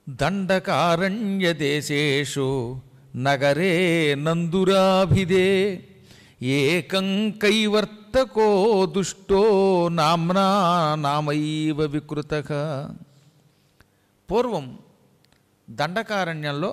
దండకారణ్యదేశేషు నగరే నందురాభిదే ఏకం కైవర్తకో దుష్టో నామ్నా నామైవ వికృతక పూర్వం దండకారణ్యంలో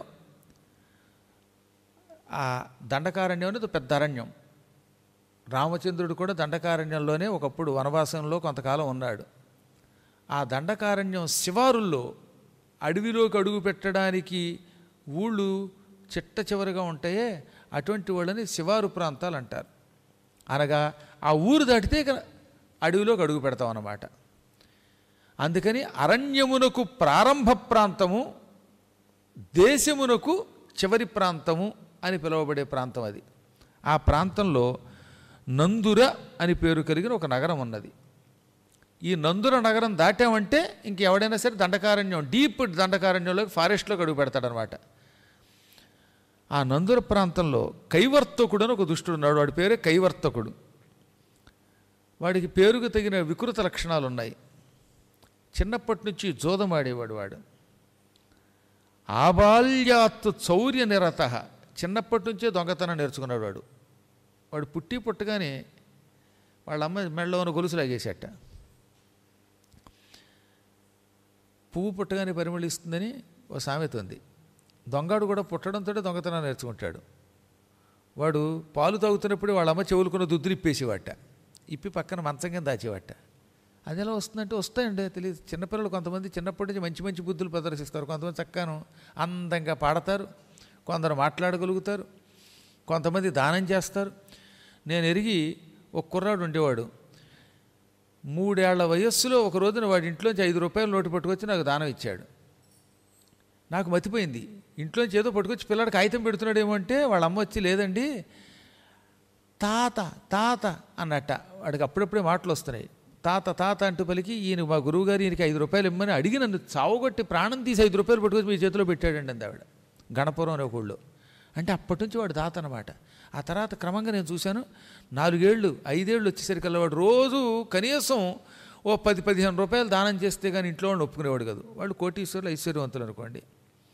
ఆ దండకారణ్యం అనేది పెద్ద అరణ్యం రామచంద్రుడు కూడా దండకారణ్యంలోనే ఒకప్పుడు వనవాసంలో కొంతకాలం ఉన్నాడు ఆ దండకారణ్యం శివారుల్లో అడవిలోకి అడుగు పెట్టడానికి ఊళ్ళు చిట్ట చివరిగా ఉంటాయే అటువంటి వాళ్ళని శివారు ప్రాంతాలు అంటారు అనగా ఆ ఊరు దాటితే ఇక అడవిలోకి అడుగు పెడతాం అన్నమాట అందుకని అరణ్యమునకు ప్రారంభ ప్రాంతము దేశమునకు చివరి ప్రాంతము అని పిలువబడే ప్రాంతం అది ఆ ప్రాంతంలో నందుర అని పేరు కలిగిన ఒక నగరం ఉన్నది ఈ నందుర నగరం దాటామంటే ఇంకెవడైనా సరే దండకారణ్యం డీప్ దండకారణ్యంలోకి ఫారెస్ట్లోకి అడుగు పెడతాడనమాట ఆ నందుర ప్రాంతంలో కైవర్తకుడు అని ఒక దుష్టుడు ఉన్నాడు వాడి పేరే కైవర్తకుడు వాడికి పేరుకు తగిన వికృత లక్షణాలు ఉన్నాయి చిన్నప్పటి నుంచి జోదమాడేవాడు వాడు ఆబాల్యాత్ చౌర్య నిరత చిన్నప్పటి నుంచే దొంగతనం నేర్చుకున్నాడు వాడు వాడు పుట్టి పుట్టగానే వాళ్ళ అమ్మ మెళ్ళలో ఉన్న గొలుసు లాగేసేట పువ్వు పుట్టగానే పరిమళిస్తుందని ఓ సామెత ఉంది దొంగాడు కూడా పుట్టడంతో దొంగతనం నేర్చుకుంటాడు వాడు పాలు తాగుతున్నప్పుడు వాళ్ళ అమ్మ చెవులుకున్న దుద్దులు ఇప్పేసేవాట ఇప్పి పక్కన మంచం కింద దాచేవాట అది ఎలా వస్తుందంటే వస్తాయండి తెలియదు చిన్నపిల్లలు కొంతమంది చిన్నప్పటి నుంచి మంచి మంచి బుద్ధులు ప్రదర్శిస్తారు కొంతమంది చక్కను అందంగా పాడతారు కొందరు మాట్లాడగలుగుతారు కొంతమంది దానం చేస్తారు నేను ఎరిగి ఒక కుర్రాడు ఉండేవాడు మూడేళ్ల వయస్సులో ఒక రోజున వాడి ఇంట్లోంచి ఐదు రూపాయలు నోటు పట్టుకొచ్చి నాకు దానం ఇచ్చాడు నాకు మతిపోయింది ఇంట్లోంచి ఏదో పట్టుకొచ్చి పిల్లాడికి కాగితం పెడుతున్నాడేమో అంటే వాళ్ళ అమ్మ వచ్చి లేదండి తాత తాత అన్నట్ట వాడికి అప్పుడప్పుడే మాటలు వస్తున్నాయి తాత తాత అంటూ పలికి ఈయన మా గురువు గారు ఈయనకి ఐదు రూపాయలు ఇమ్మని అడిగి నన్ను చావగొట్టి ప్రాణం తీసి ఐదు రూపాయలు పట్టుకొచ్చి మీ చేతిలో పెట్టాడండి అంది ఆవిడ గణపురం అనే ఒక ఊళ్ళో అంటే అప్పటి నుంచి వాడు దాత అనమాట ఆ తర్వాత క్రమంగా నేను చూశాను నాలుగేళ్ళు ఐదేళ్ళు వచ్చేసరికల్లా వాడు రోజు కనీసం ఓ పది పదిహేను రూపాయలు దానం చేస్తే కానీ ఇంట్లో వాడిని ఒప్పుకునేవాడు కాదు వాళ్ళు కోటీశ్వరులు ఐశ్వర్యవంతులు అనుకోండి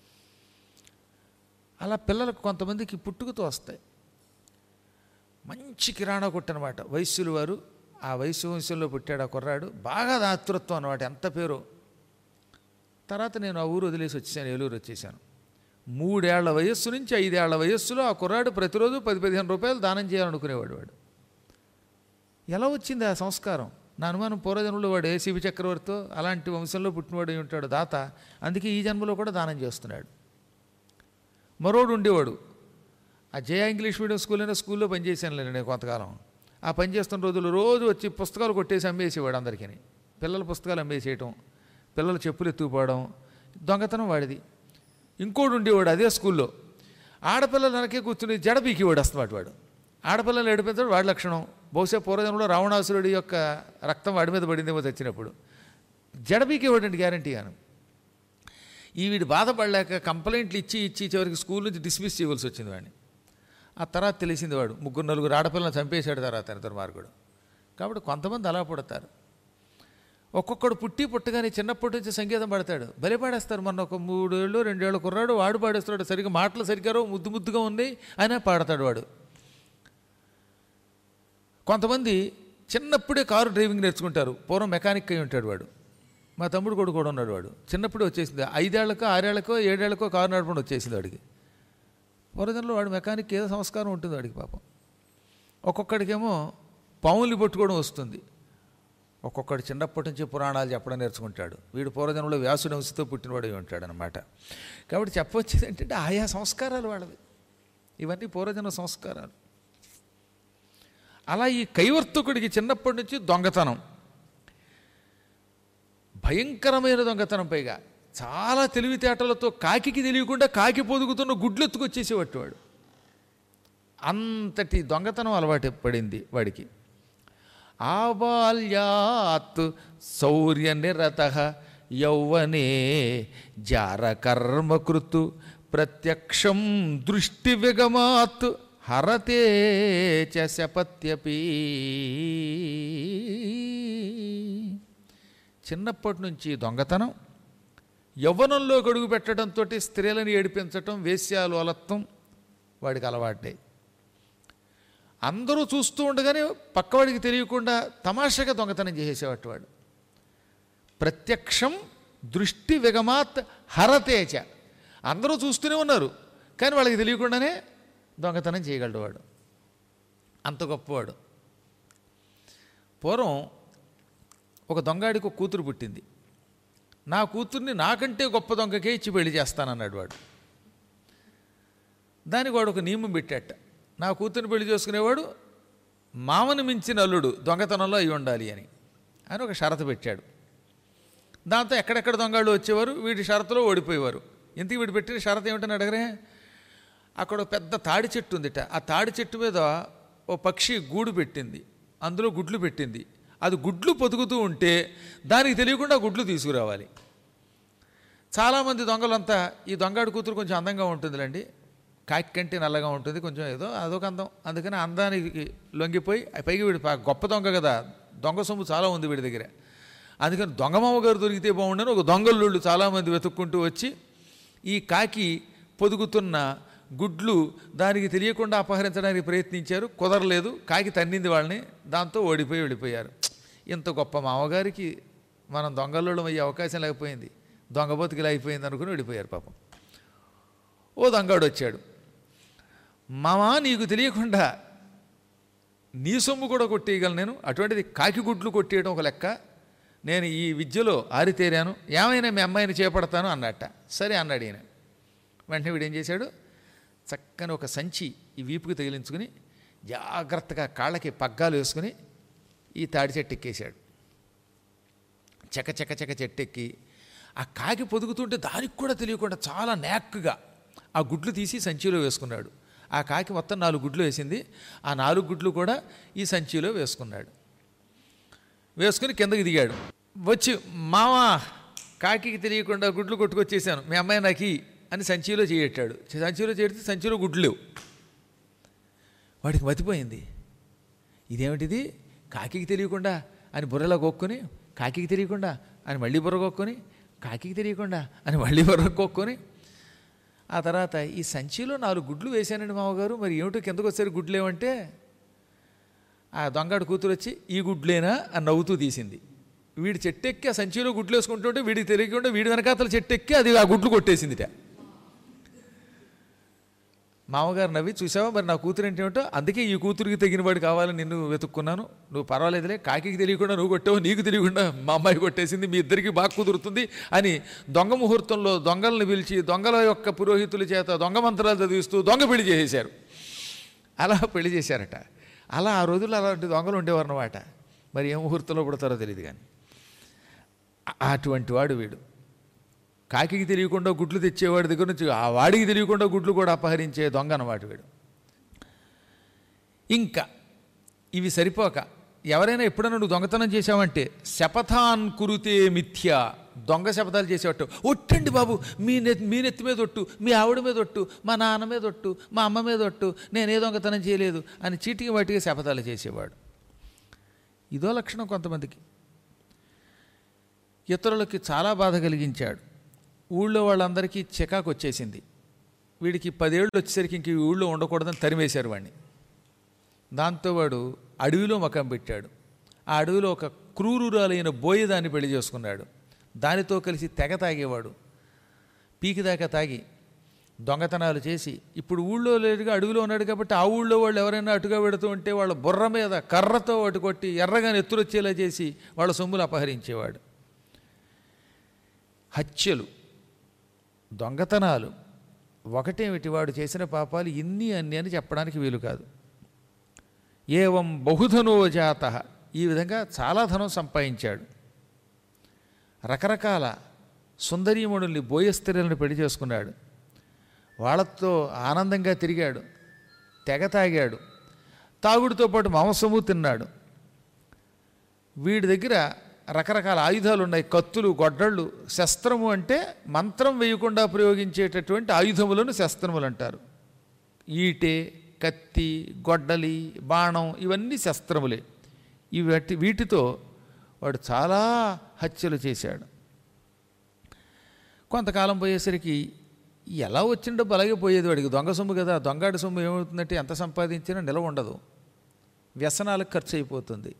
అలా పిల్లలకు కొంతమందికి పుట్టుకతో వస్తాయి మంచి కిరాణా కొట్టు అనమాట వైశ్యులు వారు ఆ వైశ్య వంశంలో పుట్టాడు ఆ కుర్రాడు బాగా దాతృత్వం అనమాట ఎంత పేరు తర్వాత నేను ఆ ఊరు వదిలేసి వచ్చేసాను ఏలూరు వచ్చేసాను మూడేళ్ల వయస్సు నుంచి ఐదేళ్ల వయస్సులో ఆ కుర్రాడు ప్రతిరోజు పది పదిహేను రూపాయలు దానం చేయాలనుకునేవాడు వాడు ఎలా వచ్చింది ఆ సంస్కారం నా అనుమానం పూర్వజన్మలో వాడు ఏసీబీ చక్రవర్తితో అలాంటి వంశంలో పుట్టినవాడు అయి ఉంటాడు దాత అందుకే ఈ జన్మలో కూడా దానం చేస్తున్నాడు మరోడు ఉండేవాడు ఆ జయ ఇంగ్లీష్ మీడియం స్కూల్ అయినా స్కూల్లో పనిచేశాను నేను కొంతకాలం ఆ పని చేస్తున్న రోజులు రోజు వచ్చి పుస్తకాలు కొట్టేసి అమ్మేసేవాడు అందరికీ పిల్లల పుస్తకాలు అమ్మేసేయటం పిల్లల చెప్పులు ఎత్తుకుపోవడం దొంగతనం వాడిది ఇంకోడు ఉండేవాడు అదే స్కూల్లో ఆడపిల్లలు వెనకే కూర్చుని జడ పీకివాడు వస్తున్నాడు వాడు ఆడపిల్లలు ఏడిపించడం వాడి లక్షణం బహుశా పూర్వజనంలో రావణాసురుడి యొక్క రక్తం వాడి మీద పడిందేమో తెచ్చినప్పుడు జడ పీకేవాడండి గ్యారంటీగాను ఈ వీడు బాధపడలేక కంప్లైంట్లు ఇచ్చి ఇచ్చి చివరికి స్కూల్ నుంచి డిస్మిస్ చేయవలసి వచ్చింది వాడిని ఆ తర్వాత తెలిసింది వాడు ముగ్గురు నలుగురు ఆడపిల్లని చంపేశాడు తర్వాత ఆయన దుర్మార్గుడు కాబట్టి కొంతమంది అలా పుడతారు ఒక్కొక్కడు పుట్టి పుట్టగానే చిన్నప్పటి నుంచి సంగీతం పాడతాడు భలే పాడేస్తారు మొన్న ఒక మూడేళ్ళు రెండేళ్ళు కుర్రాడు వాడు పాడేస్తున్నాడు సరిగ్గా మాటలు సరిగ్గా రావు, ముద్దు ముద్దుగా ఉన్నాయి అయినా పాడతాడు వాడు కొంతమంది చిన్నప్పుడే కారు డ్రైవింగ్ నేర్చుకుంటారు పూర్వం మెకానిక్ అయి ఉంటాడు వాడు మా తమ్ముడు కొడుకు కూడా ఉన్నాడు వాడు చిన్నప్పుడే వచ్చేసింది ఐదేళ్లకో ఆరేళ్లకో ఏడేళ్లకో కారు నడపడం వచ్చేసింది వాడికి పూర్వజనంలో వాడు మెకానిక్ ఏదో సంస్కారం ఉంటుంది వాడికి పాపం ఒక్కొక్కడికేమో పాములు పట్టుకోవడం వస్తుంది ఒక్కొక్కడు చిన్నప్పటి నుంచి పురాణాలు చెప్పడం నేర్చుకుంటాడు వీడు పూర్వజనంలో వ్యాసుడి వంశతో పుట్టినవాడు అయి ఉంటాడు అనమాట కాబట్టి చెప్పవచ్చేది ఏంటంటే ఆయా సంస్కారాలు వాళ్ళవి ఇవన్నీ పూర్వజన్మ సంస్కారాలు అలా ఈ కైవర్తకుడికి చిన్నప్పటి నుంచి దొంగతనం భయంకరమైన దొంగతనం పైగా చాలా తెలివితేటలతో కాకికి తెలియకుండా కాకి పొదుగుతున్న గుడ్లు ఎత్తుకొచ్చేసేవాడు వాడు అంతటి దొంగతనం అలవాటు పడింది వాడికి ఆబాల్యాత్ శౌర్య నిరత యౌవనే జారకర్మకృతు ప్రత్యక్షం దృష్టి విగమాత్ హరతే చ శపత్యపి చిన్నప్పటి నుంచి దొంగతనం యవ్వనంలో గడుగు పెట్టడంతో స్త్రీలను ఏడిపించటం వేశ్యాలు అలత్వం వాడికి అలవాటే అందరూ చూస్తూ ఉండగానే పక్కవాడికి తెలియకుండా తమాషాగా దొంగతనం చేసేసేవాడు వాడు ప్రత్యక్షం దృష్టి విగమాత్ హరతేచ అందరూ చూస్తూనే ఉన్నారు కానీ వాళ్ళకి తెలియకుండానే దొంగతనం చేయగలడు వాడు అంత గొప్పవాడు పూర్వం ఒక దొంగాడికి ఒక కూతురు పుట్టింది నా కూతుర్ని నాకంటే గొప్ప దొంగకే ఇచ్చి పెళ్లి చేస్తానన్నాడు వాడు దానికి వాడు ఒక నియమం పెట్టాట నా కూతుర్ని పెళ్లి చేసుకునేవాడు మామను మించిన అల్లుడు దొంగతనంలో అయి ఉండాలి అని అని ఒక షరతు పెట్టాడు దాంతో ఎక్కడెక్కడ దొంగళ్ళు వచ్చేవారు వీడి షరతులో ఓడిపోయేవారు ఇంతకు వీడు పెట్టిన షరతు ఏమిటని అడగరే అక్కడ ఒక పెద్ద తాడి చెట్టు ఉందిట ఆ తాడి చెట్టు మీద ఓ పక్షి గూడు పెట్టింది అందులో గుడ్లు పెట్టింది అది గుడ్లు పొదుగుతూ ఉంటే దానికి తెలియకుండా గుడ్లు తీసుకురావాలి చాలామంది దొంగలంతా ఈ దొంగాడి కూతురు కొంచెం అందంగా ఉంటుందిలేండి కాకి కంటే నల్లగా ఉంటుంది కొంచెం ఏదో అదొక అందం అందుకని అందానికి లొంగిపోయి పైకి వీడి పా- గొప్ప దొంగ కదా దొంగ సొమ్ము చాలా ఉంది వీడి దగ్గర అందుకని దొంగమామ గారు దొరికితే బాగుండని ఒక దొంగల్లుళ్ళు చాలామంది వెతుక్కుంటూ వచ్చి ఈ కాకి పొదుగుతున్న గుడ్లు దానికి తెలియకుండా అపహరించడానికి ప్రయత్నించారు కుదరలేదు కాకి తన్నింది వాళ్ళని దాంతో ఓడిపోయి వెళ్ళిపోయారు ఇంత గొప్ప మామగారికి మనం దొంగల్లోళ్ళం అయ్యే అవకాశం లేకపోయింది దొంగ బతుకులు అయిపోయింది అనుకుని వెళ్ళిపోయారు పాపం ఓ దొంగాడు వచ్చాడు మామా నీకు తెలియకుండా నీ సొమ్ము కూడా కొట్టేయగలను నేను అటువంటిది కాకి గుడ్లు కొట్టేయడం ఒక లెక్క నేను ఈ విద్యలో ఆరితేరాను ఏమైనా మీ అమ్మాయిని చేపడతాను అన్నట్ట సరే అన్నాడు ఈయన వెంటనే వీడు ఏం చేశాడు చక్కని ఒక సంచి ఈ వీపుకి తగిలించుకుని జాగ్రత్తగా కాళ్ళకి పగ్గాలు వేసుకుని ఈ తాడి చెట్టు ఎక్కేశాడు చెక్క చెక్క చెక్క చెట్టు ఎక్కి ఆ కాకి పొదుగుతుంటే దానికి కూడా తెలియకుండా చాలా నేక్గా ఆ గుడ్లు తీసి సంచిలో వేసుకున్నాడు ఆ కాకి మొత్తం నాలుగు గుడ్లు వేసింది ఆ నాలుగు గుడ్లు కూడా ఈ సంచిలో వేసుకున్నాడు వేసుకుని కిందకి దిగాడు వచ్చి మావా కాకి తెలియకుండా గుడ్లు కొట్టుకొచ్చేసాను మీ అమ్మాయి నాకు ఇయ్యి" అని సంచిలో చేయట్టాడు సంచిలో చేడితే సంచిలో గుడ్లు లేవు వాడికి మతిపోయింది ఇదేమిటిది కాకికి తెలియకుండా అని బుర్రలో కొక్కుని కాకికి తెలియకుండా అని మళ్ళీ బుర్ర కొక్కుని కాకికి తెలియకుండా అని మళ్ళీ బుర్ర కొక్కుని ఆ తర్వాత ఈ సంచిలో నాలుగు గుడ్లు వేశానండి మామగారు మరి ఏమిటో కిందకు వచ్చారు గుడ్లు ఏమంటే ఆ దొంగడు కూతురు వచ్చి ఈ గుడ్లేనా అని నవ్వుతూ తీసింది వీడి చెట్టెక్కి ఆ సంచిలో గుడ్లు వేసుకుంటుంటే వీడికి తెలియకుండా వీడి వెనకాతల చెట్టెక్కి అది ఆ గుడ్లు కొట్టేసిందిట మామగారు నవ్వి చూసావా మరి నా కూతురు అంటే ఏమిటో అందుకే ఈ కూతురికి తగిన వాడు కావాలని నిన్ను వెతుక్కున్నాను నువ్వు పర్వాలేదులే కాకి తెలియకుండా నువ్వు కొట్టావు నీకు తెలియకుండా మా అమ్మాయి కొట్టేసింది మీ ఇద్దరికి బాగా కుదురుతుంది అని దొంగ ముహూర్తంలో దొంగలను పిలిచి దొంగల యొక్క పురోహితుల చేత దొంగ మంత్రాలు చదివిస్తూ దొంగ పెళ్లి చేసేశారు అలా పెళ్లి చేశారట అలా ఆ రోజుల్లో అలాంటి దొంగలు ఉండేవారు అన్నమాట మరి ఏ ముహూర్తంలో పుడతారో తెలియదు కానీ అ- అటువంటి వాడు వీడు కాకికి తెలియకుండా గుడ్లు తెచ్చేవాడి దగ్గర నుంచి ఆ వాడికి తెలియకుండా గుడ్లు కూడా అపహరించే దొంగ అన్నమాట వీడు ఇంకా ఇవి సరిపోక ఎవరైనా ఎప్పుడైనా నువ్వు దొంగతనం చేశావంటే శపథాన్ కురుతే మిథ్య దొంగ శపథాలు చేసేవాడు ఒట్టండి బాబు మీ నెత్తి మీ నెత్తి మీద ఒట్టు మీ ఆవిడ మీద ఒట్టు మా నాన్న మీద ఒట్టు మా అమ్మ మీద ఒట్టు నేనే దొంగతనం చేయలేదు అని చీటికి వాటికి శపథాలు చేసేవాడు ఇదో లక్షణం కొంతమందికి ఇతరులకి చాలా బాధ కలిగించాడు ఊళ్ళో వాళ్ళందరికీ చికాకు వచ్చేసింది వీడికి పదేళ్ళు వచ్చేసరికి ఇంక ఈ ఊళ్ళో ఉండకూడదని తరిమేశారు వాడిని దాంతో వాడు అడవిలో మకం పెట్టాడు ఆ అడవిలో ఒక క్రూరురాలైన బోయదాన్ని పెళ్లి చేసుకున్నాడు దానితో కలిసి తెగ తాగేవాడు పీకి దాకా తాగి దొంగతనాలు చేసి ఇప్పుడు ఊళ్ళో లేడుగా అడవిలో ఉన్నాడు కాబట్టి ఆ ఊళ్ళో వాళ్ళు ఎవరైనా అటుగా పెడుతూ ఉంటే వాళ్ళ బుర్ర మీద కర్రతో అటు కొట్టి ఎర్రగా ఎత్తురొచ్చేలా చేసి వాళ్ళ సొమ్ములు అపహరించేవాడు హత్యలు దొంగతనాలు ఒకటేమిటి వాడు చేసిన పాపాలు ఇన్ని అన్ని అని చెప్పడానికి వీలు కాదు ఏవం బహుధనో జాత ఈ విధంగా చాలా ధనం సంపాదించాడు రకరకాల సుందరీమణుల్ని బోయస్త్రీలను పెళ్లి చేసుకున్నాడు వాళ్ళతో ఆనందంగా తిరిగాడు తెగ తాగాడు తాగుడితో పాటు మాంసము తిన్నాడు వీడి దగ్గర రకరకాల ఆయుధాలు ఉన్నాయి కత్తులు గొడ్డళ్ళు శస్త్రము అంటే మంత్రం వేయకుండా ప్రయోగించేటటువంటి ఆయుధములను శస్త్రములు అంటారు ఈటె కత్తి గొడ్డలి బాణం ఇవన్నీ శస్త్రములే ఇవి వీటితో వాడు చాలా హత్యలు చేశాడు కొంతకాలం పోయేసరికి ఎలా వచ్చిన డబ్బు అలాగే పోయేది వాడికి దొంగ సొమ్ము కదా దొంగాడి సొమ్ము ఏమవుతుందంటే ఎంత సంపాదించినా నిలవ ఉండదు వ్యసనాలకు ఖర్చు అయిపోతుంది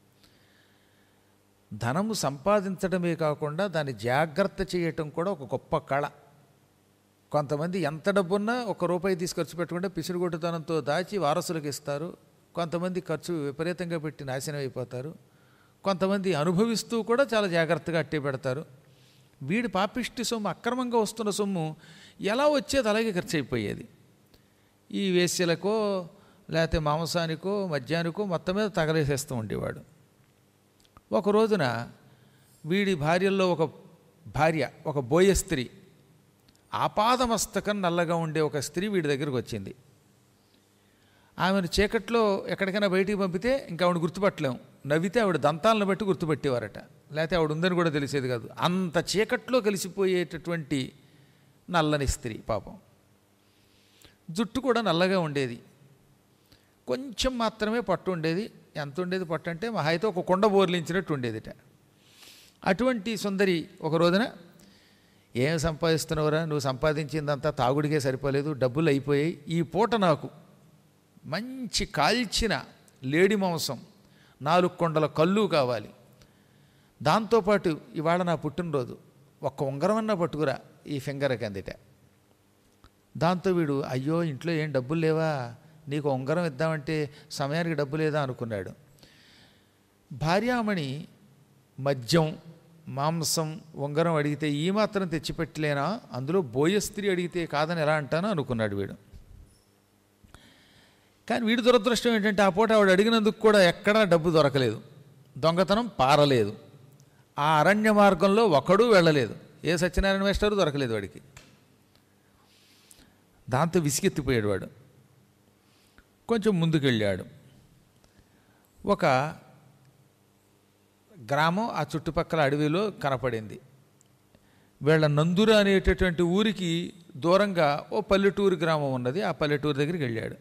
ధనము సంపాదించడమే కాకుండా దాన్ని జాగ్రత్త చేయటం కూడా ఒక గొప్ప కళ కొంతమంది ఎంత డబ్బున్నా ఒక రూపాయి తీసి ఖర్చు పెట్టుకుంటే పిసిరుగొట్టుతనంతో దాచి వారసులకు ఇస్తారు కొంతమంది ఖర్చు విపరీతంగా పెట్టి నాశనం అయిపోతారు కొంతమంది అనుభవిస్తూ కూడా చాలా జాగ్రత్తగా అట్టే పెడతారు వీడి పాపిష్టి సొమ్ము అక్రమంగా వస్తున్న సొమ్ము ఎలా వచ్చేది అలాగే ఖర్చు అయిపోయేది ఈ వేశ్యలకో లేకపోతే మాంసానికో మద్యానికో మొత్తం మీద తగలేసేస్తూ ఉండేవాడు ఒక రోజున వీడి భార్యల్లో ఒక భార్య ఒక బోయ స్త్రీ ఆపాదమస్తకం నల్లగా ఉండే ఒక స్త్రీ వీడి దగ్గరకు వచ్చింది ఆమెను చీకట్లో ఎక్కడికైనా బయటికి పంపితే ఇంకా ఆవిడ గుర్తుపట్టలేం నవ్వితే ఆవిడ దంతాలను బట్టి గుర్తుపెట్టేవారట లేకపోతే ఆవిడ ఉందని కూడా తెలిసేది కాదు అంత చీకట్లో కలిసిపోయేటటువంటి నల్లని స్త్రీ పాపం జుట్టు కూడా నల్లగా ఉండేది కొంచెం మాత్రమే పట్టు ఉండేది ఎంత ఉండేది పట్టు అంటే మహా అయితే ఒక కొండ బోర్లించినట్టు ఉండేదిట అటువంటి సుందరి ఒక రోజున ఏం సంపాదిస్తున్నావురా నువ్వు సంపాదించిందంతా తాగుడికే సరిపోలేదు డబ్బులు అయిపోయాయి ఈ పూట నాకు మంచి కాల్చిన లేడి మాంసం నాలుగు కొండల కళ్ళు కావాలి దాంతోపాటు ఇవాళ నా పుట్టినరోజు ఒక్క ఉంగరం అన్నా పట్టుకురా ఈ ఫింగర్కి అందిట దాంతో వీడు అయ్యో ఇంట్లో ఏం డబ్బులు లేవా నీకు ఉంగరం ఇద్దామంటే సమయానికి డబ్బు లేదా అనుకున్నాడు భార్యామణి మద్యం మాంసం ఉంగరం అడిగితే ఈ మాత్రం తెచ్చిపెట్టలేనా అందులో బోయ స్త్రీ అడిగితే కాదని ఎలా అంటానో అనుకున్నాడు వీడు కానీ వీడి దురదృష్టం ఏంటంటే ఆ పూట ఆవిడ అడిగినందుకు కూడా ఎక్కడా డబ్బు దొరకలేదు దొంగతనం పారలేదు ఆ అరణ్య మార్గంలో ఒకడూ వెళ్ళలేదు ఏ సత్యనారాయణ మాస్టరు దొరకలేదు వాడికి దాంతో విసిగెత్తిపోయాడు వాడు కొంచెం ముందుకెళ్ళాడు ఒక గ్రామం ఆ చుట్టుపక్కల అడవిలో కనపడింది వీళ్ళ నందుర అనేటటువంటి ఊరికి దూరంగా ఓ పల్లెటూరు గ్రామం ఉన్నది ఆ పల్లెటూరు దగ్గరికి వెళ్ళాడు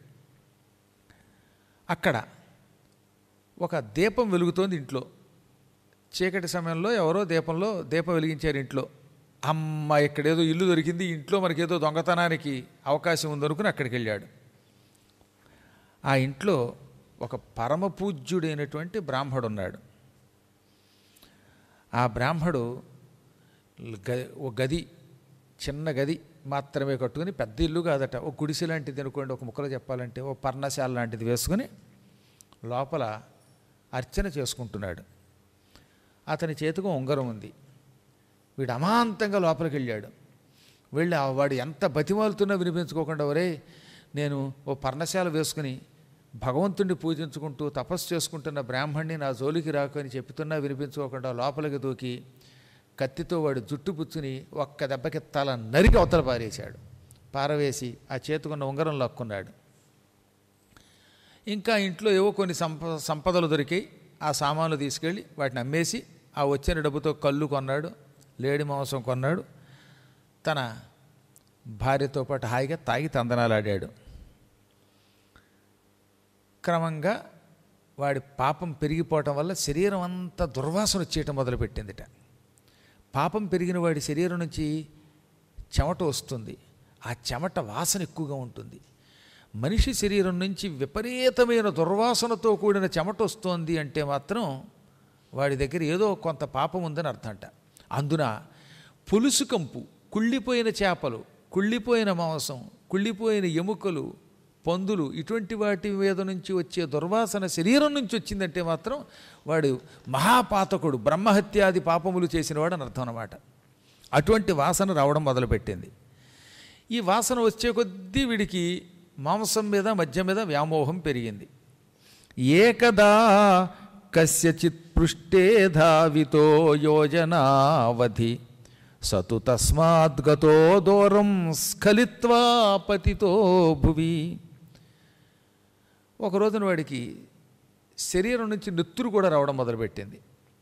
అక్కడ ఒక దీపం వెలుగుతోంది ఇంట్లో చీకటి సమయంలో ఎవరో దీపంలో దీపం వెలిగించారు ఇంట్లో అమ్మ ఇక్కడేదో ఇల్లు దొరికింది ఇంట్లో మనకేదో దొంగతనానికి అవకాశం ఉందనుకుని అక్కడికి వెళ్ళాడు ఆ ఇంట్లో ఒక పరమ పూజ్యుడైనటువంటి బ్రాహ్మడు ఉన్నాడు ఆ బ్రాహ్మడు గ ఒక గది చిన్న గది మాత్రమే కట్టుకుని పెద్ద ఇల్లు కాదట ఒక గుడిసె లాంటిది అనుకోండి ఒక ముక్కలో చెప్పాలంటే ఓ పర్ణశాల లాంటిది వేసుకుని లోపల అర్చన చేసుకుంటున్నాడు అతని చేతికి ఉంగరం ఉంది వీడు అమాంతంగా లోపలికి వెళ్ళాడు వెళ్ళి ఆ వాడు ఎంత బతిమాలుతున్నా వినిపించుకోకుండా ఒరే నేను ఓ పర్ణశాల వేసుకుని భగవంతుణ్ణి పూజించుకుంటూ తపస్సు చేసుకుంటున్న బ్రాహ్మణ్ణి నా జోలికి రాకు అని చెప్తున్నా వినిపించుకోకుండా లోపలికి దూకి కత్తితో వాడు జుట్టు పుచ్చుని ఒక్క దెబ్బకి తల నరికి అవతల పారేశాడు పారవేసి ఆ చేతుకున్న ఉంగరం లాక్కున్నాడు ఇంకా ఇంట్లో ఏవో కొన్ని సంప సంపదలు దొరికాయి ఆ సామాన్లు తీసుకెళ్ళి వాటిని అమ్మేసి ఆ వచ్చిన డబ్బుతో కళ్ళు కొన్నాడు లేడి మాంసం కొన్నాడు తన భార్యతో పాటు హాయిగా తాగి తందనాలాడాడు క్రమంగా వాడి పాపం పెరిగిపోవటం వల్ల శరీరం అంతా దుర్వాసన వచ్చేయటం మొదలుపెట్టిందిట పాపం పెరిగిన వాడి శరీరం నుంచి చెమట వస్తుంది ఆ చెమట వాసన ఎక్కువగా ఉంటుంది మనిషి శరీరం నుంచి విపరీతమైన దుర్వాసనతో కూడిన చెమట వస్తోంది అంటే మాత్రం వాడి దగ్గర ఏదో కొంత పాపం ఉందని అర్థంట అందున పులుసు కంపు కుళ్ళిపోయిన చేపలు కుళ్ళిపోయిన మాంసం కుళ్ళిపోయిన ఎముకలు పందులు ఇటువంటి వాటి మీద నుంచి వచ్చే దుర్వాసన శరీరం నుంచి వచ్చిందంటే మాత్రం వాడు మహాపాతకుడు బ్రహ్మహత్యాది పాపములు చేసినవాడు అని అర్థం అన్నమాట అటువంటి వాసన రావడం మొదలుపెట్టింది ఈ వాసన వచ్చే కొద్దీ వీడికి మాంసం మీద మద్యం మీద వ్యామోహం పెరిగింది ఏకదా కస్యచిత్ పృష్ఠే ధావితో యోజనావధి సతు తస్మాద్గతో దూరం స్ఖలిత్వా పతితో భువి ఒక రోజున వాడికి శరీరం నుంచి నెత్తురు కూడా రావడం మొదలుపెట్టింది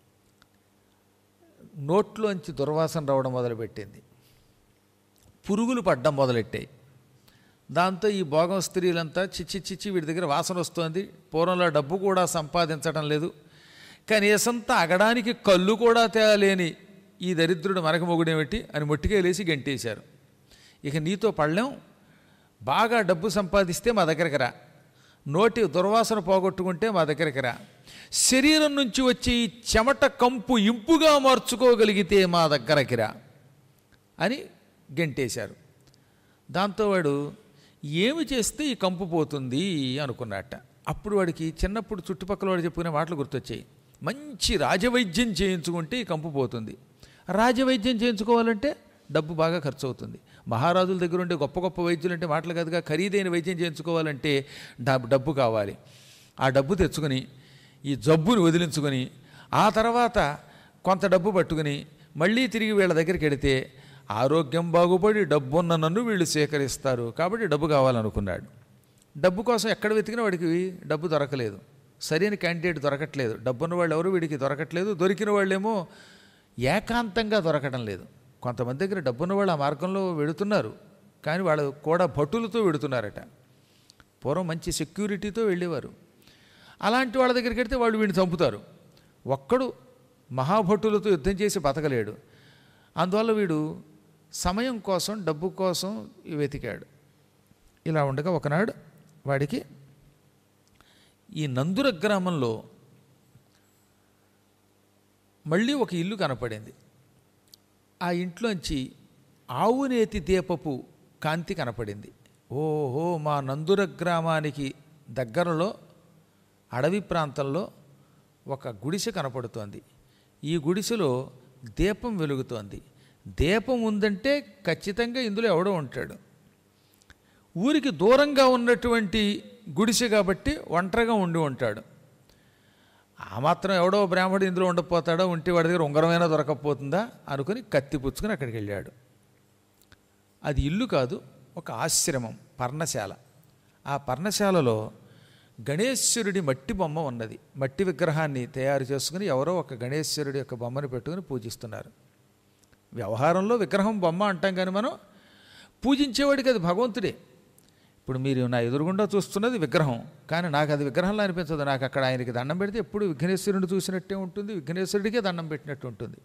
నోట్లోంచి దుర్వాసన రావడం మొదలుపెట్టింది పురుగులు పడ్డం మొదలెట్టాయి దాంతో ఈ భోగం స్త్రీలంతా చిచ్చి చిచ్చి వీడి దగ్గర వాసన వస్తోంది పూర్వంలో డబ్బు కూడా సంపాదించడం లేదు కనీసం తాగడానికి కళ్ళు కూడా తేలేని ఈ దరిద్రుడు మనకు మొగుడేమిటి అని మొట్టిగా లేసి గంటేశారు ఇక నీతో పళ్ళెం బాగా డబ్బు సంపాదిస్తే మా దగ్గరికి రా నోటి దుర్వాసన పోగొట్టుకుంటే మా దగ్గరికి రా శరీరం నుంచి వచ్చే ఈ చెమట కంపు ఇంపుగా మార్చుకోగలిగితే మా దగ్గరకి రా అని గెంటేశారు దాంతో వాడు ఏమి చేస్తే ఈ కంపు పోతుంది అనుకున్నట్ట అప్పుడు వాడికి చిన్నప్పుడు చుట్టుపక్కల వాడు చెప్పుకునే మాటలు గుర్తొచ్చాయి మంచి రాజవైద్యం చేయించుకుంటే ఈ కంపు పోతుంది రాజవైద్యం చేయించుకోవాలంటే డబ్బు బాగా ఖర్చు అవుతుంది మహారాజుల దగ్గర ఉండే గొప్ప గొప్ప వైద్యులు అంటే మాటలు కాదుగా ఖరీదైన వైద్యం చేయించుకోవాలంటే డబ్బు డబ్బు కావాలి ఆ డబ్బు తెచ్చుకొని ఈ జబ్బుని వదిలించుకొని ఆ తర్వాత కొంత డబ్బు పట్టుకుని మళ్ళీ తిరిగి వీళ్ళ దగ్గరికి వెడితే ఆరోగ్యం బాగుపడి డబ్బున్న నన్ను వీళ్ళు సేకరిస్తారు కాబట్టి డబ్బు కావాలనుకున్నాడు డబ్బు కోసం ఎక్కడ వెతికినా వాడికి డబ్బు దొరకలేదు సరైన క్యాండిడేట్ దొరకట్లేదు డబ్బున్న వాళ్ళు ఎవరు వీడికి దొరకట్లేదు దొరికిన వాళ్ళేమో ఏకాంతంగా దొరకడం లేదు కొంతమంది దగ్గర డబ్బున్న వాళ్ళు ఆ మార్గంలో వెడుతున్నారు కానీ వాళ్ళు కూడా భటులతో వెడుతున్నారట పూర్వం మంచి సెక్యూరిటీతో వెళ్ళేవారు అలాంటి వాళ్ళ దగ్గరికి వెడితే వాళ్ళు వీడిని చంపుతారు ఒక్కడు మహాభటులతో యుద్ధం చేసి బతకలేడు అందువల్ల వీడు సమయం కోసం డబ్బు కోసం వెతికాడు ఇలా ఉండగా ఒకనాడు వాడికి ఈ నందుర గ్రామంలో మళ్ళీ ఒక ఇల్లు కనపడింది ఆ ఇంట్లోంచి ఆవునేతి దీపపు కాంతి కనపడింది ఓహో మా నందుర గ్రామానికి దగ్గరలో అడవి ప్రాంతంలో ఒక గుడిసె కనపడుతోంది ఈ గుడిసెలో దీపం వెలుగుతోంది దీపం ఉందంటే ఖచ్చితంగా ఇందులో ఎవడో ఉంటాడు ఊరికి దూరంగా ఉన్నటువంటి గుడిసె కాబట్టి ఒంటరిగా ఉండి ఉంటాడు ఆ మాత్రం ఎవడో బ్రాహ్మడు ఇందులో ఉండకపోతాడో ఉంటే వాడి దగ్గర ఉంగరమైనా దొరకకపోతుందా అనుకుని కత్తి పుచ్చుకుని అక్కడికి వెళ్ళాడు అది ఇల్లు కాదు ఒక ఆశ్రమం పర్ణశాల ఆ పర్ణశాలలో గణేశ్వరుడి మట్టి బొమ్మ ఉన్నది మట్టి విగ్రహాన్ని తయారు చేసుకుని ఎవరో ఒక గణేశ్వరుడి యొక్క బొమ్మను పెట్టుకుని పూజిస్తున్నారు వ్యవహారంలో విగ్రహం బొమ్మ అంటాం కానీ మనం పూజించేవాడికి అది భగవంతుడే ఇప్పుడు మీరు నా ఎదురుగుండా చూస్తున్నది విగ్రహం కానీ నాకు అది విగ్రహంలో అనిపించదు నాకు అక్కడ ఆయనకి దండం పెడితే ఎప్పుడు విఘ్నేశ్వరుని చూసినట్టే ఉంటుంది విఘ్నేశ్వరుడికే దండం పెట్టినట్టు ఉంటుంది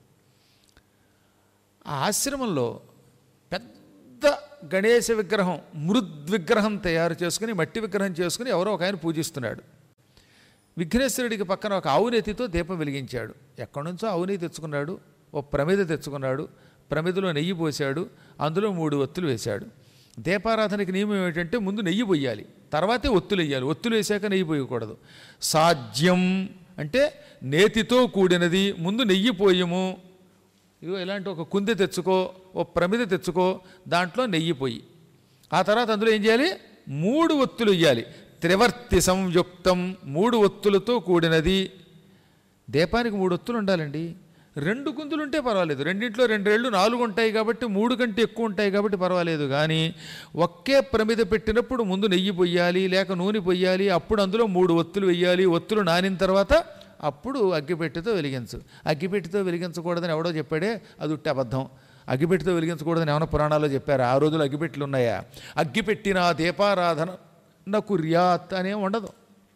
ఆ ఆశ్రమంలో పెద్ద గణేశ విగ్రహం మృద్విగ్రహం తయారు చేసుకుని మట్టి విగ్రహం చేసుకుని ఎవరో ఒక ఆయన పూజిస్తున్నాడు విఘ్నేశ్వరుడికి పక్కన ఒక ఆవునేతితో దీపం వెలిగించాడు ఎక్కడి నుంచో ఆవునేతి తెచ్చుకున్నాడు ఓ ప్రమిద తెచ్చుకున్నాడు ప్రమిదలో నెయ్యి పోశాడు అందులో మూడు ఒత్తులు వేశాడు దీపారాధనకి నియమం ఏమిటంటే ముందు నెయ్యి పొయ్యాలి తర్వాతే ఒత్తులు వేయాలి ఒత్తులు వేసాక నెయ్యి పోయకూడదు సాధ్యం అంటే నేతితో కూడినది ముందు నెయ్యి పోయము ఇగో ఇలాంటి ఒక కుందె తెచ్చుకో ఓ ప్రమిద తెచ్చుకో దాంట్లో నెయ్యి పోయి ఆ తర్వాత అందులో ఏం చేయాలి మూడు ఒత్తులు ఇయ్యాలి త్రివర్తి సంయుక్తం మూడు ఒత్తులతో కూడినది దీపానికి మూడు ఒత్తులు ఉండాలండి రెండు కుందులు ఉంటే పర్వాలేదు రెండింట్లో రెండు రెళ్ళు నాలుగు ఉంటాయి కాబట్టి మూడు కంటే ఎక్కువ ఉంటాయి కాబట్టి పర్వాలేదు కానీ ఒకే ప్రమిద పెట్టినప్పుడు ముందు నెయ్యి పొయ్యాలి లేక నూనె పొయ్యాలి అప్పుడు అందులో మూడు ఒత్తులు వెయ్యాలి ఒత్తులు నానిన తర్వాత అప్పుడు అగ్గిపెట్టితో వెలిగించు అగ్గిపెట్టితో వెలిగించకూడదని ఎవడో చెప్పాడే అది ఉట్టి అబద్ధం అగ్గిపెట్టితో వెలిగించకూడదని ఏమైనా పురాణాల్లో చెప్పారు ఆ రోజులు అగ్గిపెట్టెలు ఉన్నాయా అగ్గిపెట్టిన దీపారాధన నాకు రియాత్ అనే ఉండదు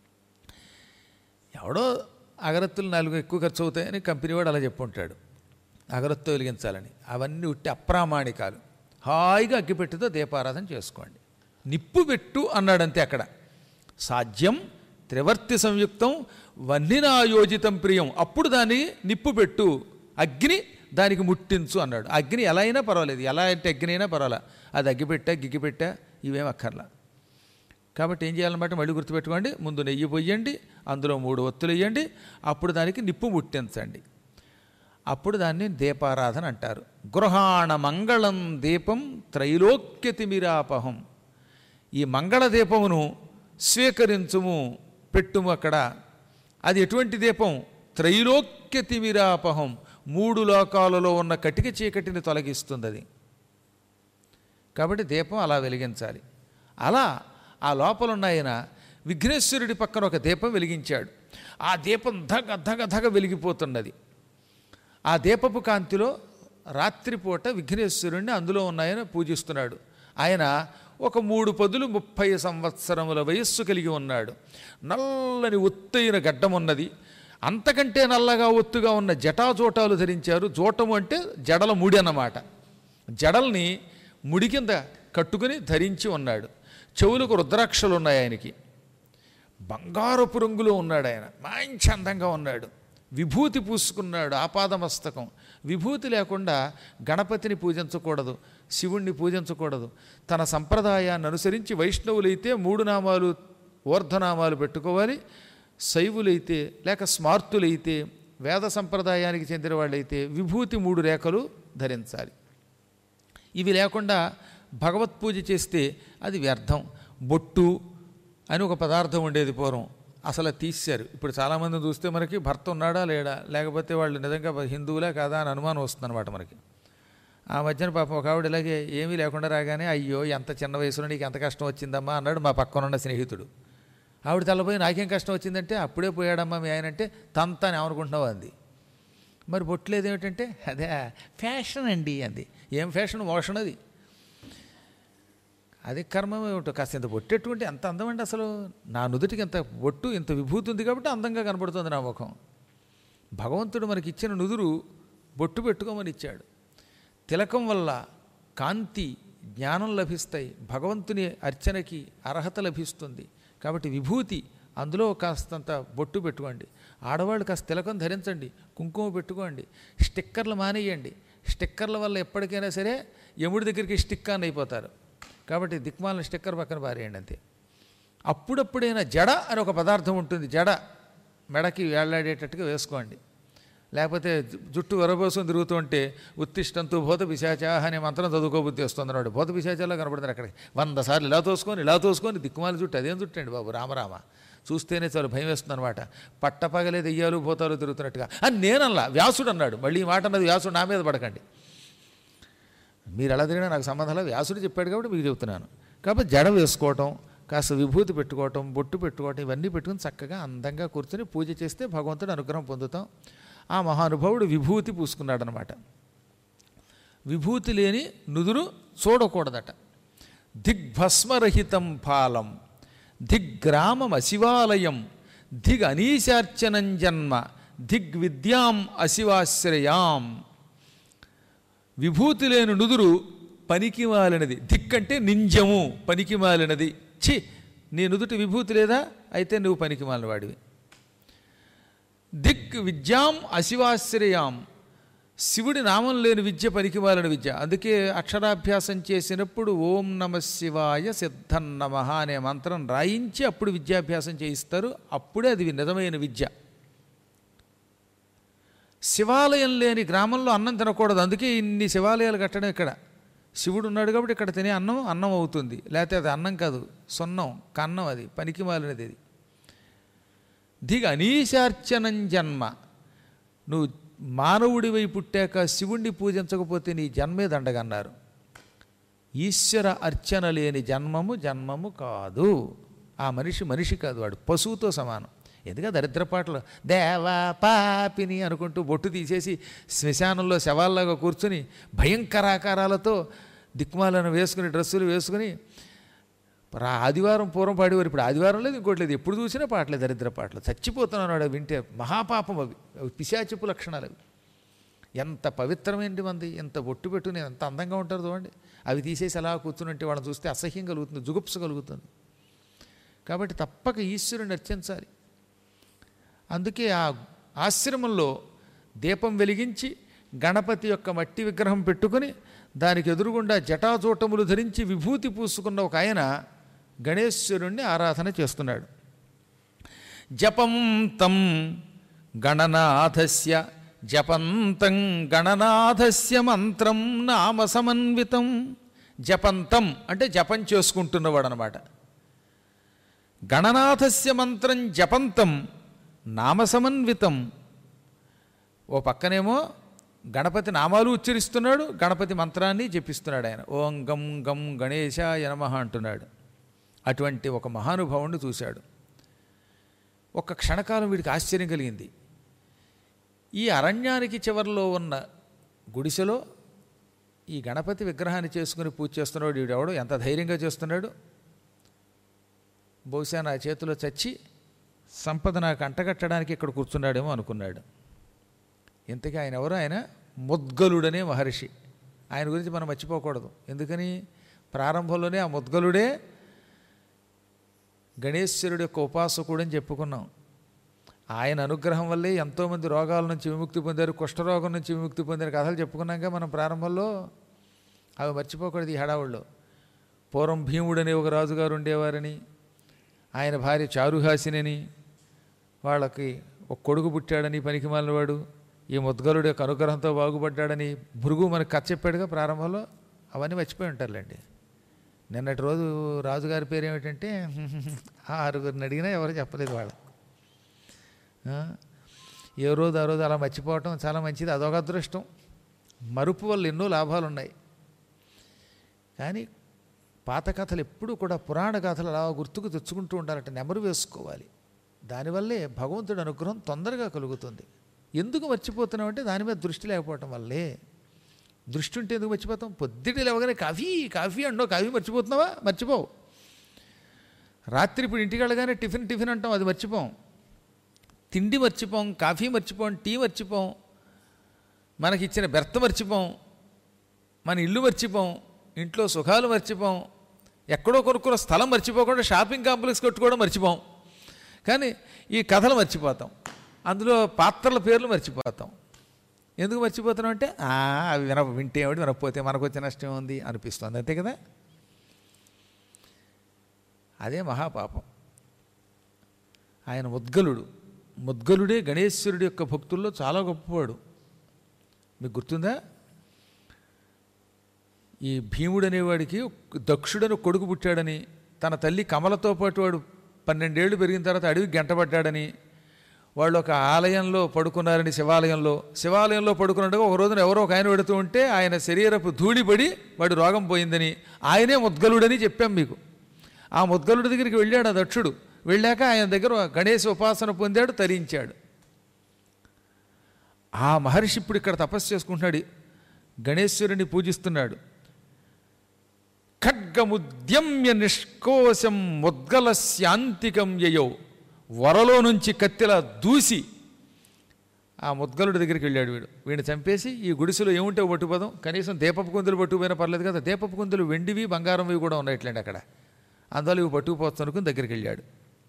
ఎవడో అగరత్తులు నాలుగు ఎక్కువ ఖర్చు అవుతాయని కంపెనీ వాడు అలా చెప్పుంటాడు అగరత్తో వెలిగించాలని అవన్నీ ఉట్టి అప్రామాణికాలు హాయిగా అగ్గిపెట్టితో దీపారాధన చేసుకోండి నిప్పు పెట్టు అన్నాడంతే అక్కడ సాధ్యం త్రివర్తి సంయుక్తం వన్నినాయోజితం ప్రియం అప్పుడు దాన్ని నిప్పు పెట్టు అగ్ని దానికి ముట్టించు అన్నాడు అగ్ని ఎలా అయినా పర్వాలేదు ఎలా అంటే అగ్ని అయినా పర్వాలే అది అగ్గిపెట్టా గిగ్గిపెట్టా ఇవేం అక్కర్లా కాబట్టి ఏం చేయాలన్నమాట మళ్ళీ గుర్తుపెట్టుకోండి ముందు నెయ్యి పొయ్యండి అందులో మూడు ఒత్తులు వేయండి అప్పుడు దానికి నిప్పు ముట్టించండి అప్పుడు దాన్ని దీపారాధన అంటారు గృహాణ మంగళం దీపం త్రైలోక్యతిమిరాపహం ఈ మంగళ దీపమును స్వీకరించుము పెట్టుము అక్కడ అది ఎటువంటి దీపం త్రైలోక్యతిమిరాపహం మూడు లోకాలలో ఉన్న కటిక చీకటిని తొలగిస్తుంది అది కాబట్టి దీపం అలా వెలిగించాలి అలా ఆ లోపల ఉన్న ఆయన విఘ్నేశ్వరుడి పక్కన ఒక దీపం వెలిగించాడు ఆ దీపం ధగ ధగ ధగ వెలిగిపోతున్నది ఆ దీపపు కాంతిలో రాత్రిపూట విఘ్నేశ్వరుణ్ణి అందులో ఉన్న ఆయన పూజిస్తున్నాడు ఆయన ఒక మూడు పదులు ముప్పై సంవత్సరముల వయస్సు కలిగి ఉన్నాడు నల్లని ఒత్తైన గడ్డం ఉన్నది అంతకంటే నల్లగా ఒత్తుగా ఉన్న జటాజోటాలు ధరించారు జోటము అంటే జడల ముడి అన్నమాట జడల్ని ముడి కింద కట్టుకుని ధరించి ఉన్నాడు చెవులకు రుద్రాక్షలు ఉన్నాయి ఆయనకి బంగారపు రంగులో ఉన్నాడు ఆయన మంచి అందంగా ఉన్నాడు విభూతి పూసుకున్నాడు ఆపాదమస్తకం విభూతి లేకుండా గణపతిని పూజించకూడదు శివుణ్ణి పూజించకూడదు తన సంప్రదాయాన్ని అనుసరించి వైష్ణవులైతే మూడు నామాలు ఊర్ధనామాలు పెట్టుకోవాలి శైవులైతే లేక స్మార్తులైతే వేద సంప్రదాయానికి చెందిన వాళ్ళైతే విభూతి మూడు రేఖలు ధరించాలి ఇవి లేకుండా భగవత్ పూజ చేస్తే అది వ్యర్థం బొట్టు అని ఒక పదార్థం ఉండేది పూర్వం అసలు అది తీశారు ఇప్పుడు చాలామంది చూస్తే మనకి భర్త ఉన్నాడా లేడా లేకపోతే వాళ్ళు నిజంగా హిందువులే కాదా అని అనుమానం వస్తుందన్నమాట మనకి ఆ మధ్యన పాపం ఒక ఆవిడ ఇలాగే ఏమీ లేకుండా రాగానే అయ్యో ఎంత చిన్న వయసులో నీకు ఎంత కష్టం వచ్చిందమ్మా అన్నాడు మా పక్కన ఉన్న స్నేహితుడు ఆవిడ తెల్లపోయి నాకేం కష్టం వచ్చిందంటే అప్పుడే పోయాడమ్మా మీ ఆయన అంటే తంత అని ఏమనుకుంటున్నావు అంది మరి బొట్లేదు ఏమిటంటే అదే ఫ్యాషన్ అండి అంది ఏం ఫ్యాషన్ మోషన్ అది అది కర్మమే ఉంటుంది కాస్త ఇంత బొట్టెట్టుకుంటే ఎంత అందం అండి అసలు నా నుదుటికి ఇంత బొట్టు ఇంత విభూతి ఉంది కాబట్టి అందంగా కనపడుతుంది నా ముఖం భగవంతుడు మనకి ఇచ్చిన నుదురు బొట్టు పెట్టుకోమని ఇచ్చాడు తిలకం వల్ల కాంతి జ్ఞానం లభిస్తాయి భగవంతుని అర్చనకి అర్హత లభిస్తుంది కాబట్టి విభూతి అందులో కాస్తంత బొట్టు పెట్టుకోండి ఆడవాళ్ళు కాస్త తిలకం ధరించండి కుంకుమ పెట్టుకోండి స్టిక్కర్లు మానేయండి స్టిక్కర్ల వల్ల ఎప్పటికైనా సరే యముడి దగ్గరికి స్టిక్కర్ అయిపోతారు కాబట్టి దిక్మాల స్టిక్కర్ పక్కన పారేయండి అంతే అప్పుడప్పుడైనా జడ అని ఒక పదార్థం ఉంటుంది జడ మెడకి వేళ్లాడేటట్టుగా వేసుకోండి లేకపోతే జు- జుట్టు వరబోసం తిరుగుతూ ఉంటే ఉత్తిష్టంతు భూత పిశాచాహ అనే మంత్రం చదువుకోబుద్ధి వస్తుంది అన్నాడు భూత పిశాచాల్లో కనపడుతుంది అక్కడికి వంద సార్లు ఇలా తోసుకొని ఇలా తోసుకొని దిక్కుమాల జుట్టు అదేం జుట్టు అండి బాబు రామరామ చూస్తేనే చాలు భయం వేస్తుంది అనమాట పట్టపగలే దెయ్యాలు భూతాలు తిరుగుతున్నట్టుగా అని నేనల్లా వ్యాసుడు అన్నాడు మళ్ళీ ఈ మాట అన్నది వ్యాసుడు నా మీద పడకండి మీరు ఎలా తిరిగినా నాకు సంబంధం లేదు వ్యాసుడు చెప్పాడు కాబట్టి మీకు చెప్తున్నాను కాబట్టి జడ వేసుకోవటం కాస్త విభూతి పెట్టుకోవటం బొట్టు పెట్టుకోవటం ఇవన్నీ పెట్టుకుని చక్కగా అందంగా కూర్చొని పూజ చేస్తే భగవంతుడు అనుగ్రహం పొందుతాం ఆ మహానుభావుడు విభూతి పూసుకున్నాడు అనమాట విభూతి లేని నుదురు చూడకూడదట దిగ్భస్మరహితం ఫాలం దిగ్గ్రామం అశివాలయం దిగ్ అనీశార్చనం జన్మ దిగ్విద్యాం అశివాశ్రయాం విభూతి లేని నుదురు పనికిమాలినది దిక్కంటే నింజము పనికిమాలినది ఛీ నీ నుదుటి విభూతి లేదా అయితే నువ్వు పనికిమాలిన వాడివి దిక్ విద్యాం అశివాశ్రయాం శివుడి నామం లేని విద్య పనికిమాలిన విద్య అందుకే అక్షరాభ్యాసం చేసినప్పుడు ఓం నమ శివాయ సిద్ధం నమ అనే మంత్రం రాయించి అప్పుడు విద్యాభ్యాసం చేయిస్తారు అప్పుడే అది నిజమైన విద్య శివాలయం లేని గ్రామంలో అన్నం తినకూడదు అందుకే ఇన్ని శివాలయాలు కట్టడం ఇక్కడ శివుడు ఉన్నాడు కాబట్టి ఇక్కడ తినే అన్నం అన్నం అవుతుంది లేకపోతే అది అన్నం కాదు సొన్నం కన్నం అది పనికి మాలినది అది దిగ అనీశార్చనం జన్మ నువ్వు మానవుడివై పుట్టాక శివుణ్ణి పూజించకపోతే నీ జన్మే దండగన్నారు ఈశ్వర అర్చన లేని జన్మము జన్మము కాదు ఆ మనిషి మనిషి కాదు వాడు పశువుతో సమానం ఎందుకంటే దరిద్రపాటలు దేవా పాపిని అనుకుంటూ బొట్టు తీసేసి శ్మశానంలో శవాల్లాగా కూర్చుని భయంకరాకారాలతో దిక్మాలను వేసుకుని డ్రెస్సులు వేసుకుని రా ఆదివారం పూర్వం పాడేవారు ఇప్పుడు ఆదివారం లేదు ఇంకోటి లేదు ఎప్పుడు చూసినా పాటలే దరిద్ర పాటలు చచ్చిపోతున్నాను వాడు అవి వింటే మహాపాపం అవి అవి పిశాచిపు లక్షణాలు అవి ఎంత పవిత్రమైనది మంది ఎంత బొట్టు పెట్టుకుని ఎంత అందంగా ఉంటారు చూడండి అవి తీసేసి అలా కూర్చుంటే వాళ్ళని చూస్తే అసహ్యం కలుగుతుంది జుగుప్స కలుగుతుంది కాబట్టి తప్పక ఈశ్వరుని అర్చించాలి అందుకే ఆ ఆశ్రమంలో దీపం వెలిగించి గణపతి యొక్క మట్టి విగ్రహం పెట్టుకుని దానికి ఎదురుగుండా జటాజూటములు ధరించి విభూతి పూసుకున్న ఒక ఆయన గణేశ్వరుణ్ణి ఆరాధన చేస్తున్నాడు జపం తం గణనాథస్య జపంతం గణనాథస్య మంత్రం నామ సమన్వితం జపంతం అంటే జపం చేసుకుంటున్నవాడు అనమాట గణనాథస్య మంత్రం జపంతం నామసమన్వితం ఓ పక్కనేమో గణపతి నామాలు ఉచ్చరిస్తున్నాడు గణపతి మంత్రాన్ని జపిస్తున్నాడు ఆయన ఓం గం గం గణేశాయ నమః అంటున్నాడు అటువంటి ఒక మహానుభావుణ్ణి చూశాడు ఒక క్షణకాలం వీడికి ఆశ్చర్యం కలిగింది ఈ అరణ్యానికి చివరిలో ఉన్న గుడిసెలో ఈ గణపతి విగ్రహాన్ని చేసుకుని పూజ చేస్తున్నాడు వీడెవడు ఎంత ధైర్యంగా చేస్తున్నాడు బహుశా నా చేతిలో చచ్చి సంపద నాకు అంటగట్టడానికి ఇక్కడ కూర్చున్నాడేమో అనుకున్నాడు ఇంతకీ ఆయన ఎవరు ఆయన ముద్గలుడనే మహర్షి ఆయన గురించి మనం మర్చిపోకూడదు ఎందుకని ప్రారంభంలోనే ఆ ముద్గలుడే గణేశ్వరుడు యొక్క ఉపాసకుడు అని చెప్పుకున్నాం ఆయన అనుగ్రహం వల్లే ఎంతోమంది రోగాల నుంచి విముక్తి పొందారు కుష్ఠరోగం నుంచి విముక్తి పొందారు కథలు చెప్పుకున్నాక మనం ప్రారంభంలో అవి మర్చిపోకూడదు ఈ హడావుల్లో పూర్వం భీముడని ఒక రాజుగారు ఉండేవారని ఆయన భార్య చారుహాసినని వాళ్ళకి ఒక కొడుకు పుట్టాడని పనికి వాడు ఈ ముద్గలుడు యొక్క అనుగ్రహంతో బాగుపడ్డాడని భృగు మనకు కథ చెప్పాడుగా ప్రారంభంలో అవన్నీ మర్చిపోయి ఉంటారులేండి నిన్నటి రోజు రాజుగారి పేరు ఏమిటంటే ఆ ఆరుగురిని అడిగినా ఎవరు చెప్పలేదు వాళ్ళు ఆ, ఏ రోజు ఆ రోజు అలా మర్చిపోవటం చాలా మంచిది అదొక అదృష్టం మరుపు వల్ల ఎన్నో లాభాలు ఉన్నాయి కానీ పాత కథలు ఎప్పుడూ కూడా పురాణ కథలు అలా గుర్తుకు తెచ్చుకుంటూ ఉండాలంటే నెమరు వేసుకోవాలి దానివల్లే భగవంతుడి అనుగ్రహం తొందరగా కలుగుతుంది ఎందుకు మర్చిపోతున్నామంటే దాని మీద దృష్టి లేకపోవటం వల్లే దృష్టి ఉంటే ఎందుకు మర్చిపోతాం పొద్దుటి లేవగానే కాఫీ కాఫీ అండో కాఫీ మర్చిపోతున్నావా మర్చిపోవు రాత్రి ఇప్పుడు ఇంటికి వెళ్ళగానే టిఫిన్ టిఫిన్ అంటాం అది మర్చిపోం తిండి మర్చిపోం కాఫీ మర్చిపోం టీ మర్చిపోం మనకి ఇచ్చిన బెర్త మర్చిపోం మన ఇల్లు మర్చిపోం ఇంట్లో సుఖాలు మర్చిపోం ఎక్కడో కొనుక్కున్న స్థలం మర్చిపోకుండా షాపింగ్ కాంప్లెక్స్ కట్టుకోవడం మర్చిపోం కానీ ఈ కథలు మర్చిపోతాం అందులో పాత్రల పేర్లు మర్చిపోతాం ఎందుకు మర్చిపోతున్నాం అంటే "ఆ, అవి విన వింటే ఏమిటి వినకపోతే మనకు వచ్చే నష్టం ఉంది అనిపిస్తుంది అంతే కదా అదే మహాపాపం ఆయన ముద్గలుడు ముద్గలుడే గణేశ్వరుడి యొక్క భక్తుల్లో చాలా గొప్పవాడు మీకు గుర్తుందా ఈ భీముడు అనేవాడికి దక్షుడని కొడుకు పుట్టాడని తన తల్లి కమలతో పాటు వాడు పన్నెండేళ్లు పెరిగిన తర్వాత అడవి గంటపడ్డాడని వాళ్ళు ఒక ఆలయంలో పడుకున్నారని శివాలయంలో శివాలయంలో పడుకున్నట్టుగా ఒక రోజున ఎవరో ఒక ఆయన పెడుతూ ఉంటే ఆయన శరీరపు ధూళిపడి వాడి రోగం పోయిందని ఆయనే ముద్గలుడని చెప్పాం మీకు ఆ ముద్గలుడి దగ్గరికి వెళ్ళాడు ఆ దక్షుడు వెళ్ళాక ఆయన దగ్గర గణేశ ఉపాసన పొందాడు తరించాడు ఆ మహర్షి ఇప్పుడు ఇక్కడ తపస్సు చేసుకుంటున్నాడు గణేశ్వరుని పూజిస్తున్నాడు ఖడ్గముద్యమ్య నిష్కోశం ముద్గల శాంతికం యయో వరలో నుంచి కత్తిలా దూసి ఆ ముద్గలుడి దగ్గరికి వెళ్ళాడు వీడు వీడిని చంపేసి ఈ గుడిసెలో ఏముంటే పట్టుపోదాం కనీసం దీపపు కుందులు పట్టుకుపోయినా పర్లేదు కదా దీపపు కుందులు వెండివి బంగారంవి కూడా ఉన్నాయిట్లేండి అక్కడ అందువల్ల ఇవి పట్టుకుపోవచ్చు అనుకుని దగ్గరికి వెళ్ళాడు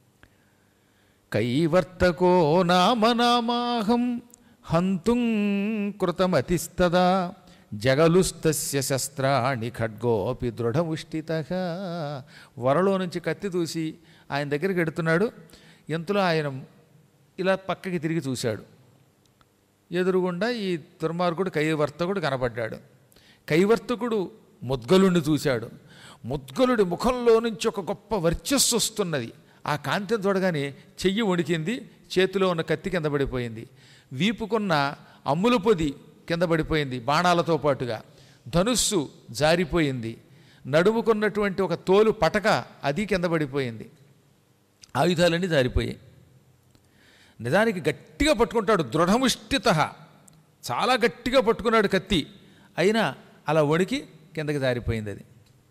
కైవర్తకో నామనామాహం హంతుం కృతమతిస్తదా జగలుస్తస్య శస్త్రాణి ఖడ్గోపి దృఢముష్టిత వరలో నుంచి కత్తి దూసి ఆయన దగ్గరికి ఎడుతున్నాడు ఎంతలో ఆయన ఇలా పక్కకి తిరిగి చూశాడు ఎదురుగుండా ఈ దుర్మార్గుడు కైవర్తకుడు కనపడ్డాడు కైవర్తకుడు ముద్గలుణ్ణి చూశాడు ముద్గలుడి ముఖంలో నుంచి ఒక గొప్ప వర్చస్సు వస్తున్నది ఆ కాంతిని చూడగానే చెయ్యి వణికింది చేతిలో ఉన్న కత్తి కింద పడిపోయింది వీపుకున్న అమ్ముల పొది కింద పడిపోయింది బాణాలతో పాటుగా ధనుస్సు జారిపోయింది నడుముకున్నటువంటి ఒక తోలు పటక అది కింద పడిపోయింది ఆయుధాలన్నీ జారిపోయాయి నిజానికి గట్టిగా పట్టుకుంటాడు దృఢముష్టిత చాలా గట్టిగా పట్టుకున్నాడు కత్తి అయినా అలా వణికి కిందకి జారిపోయింది అది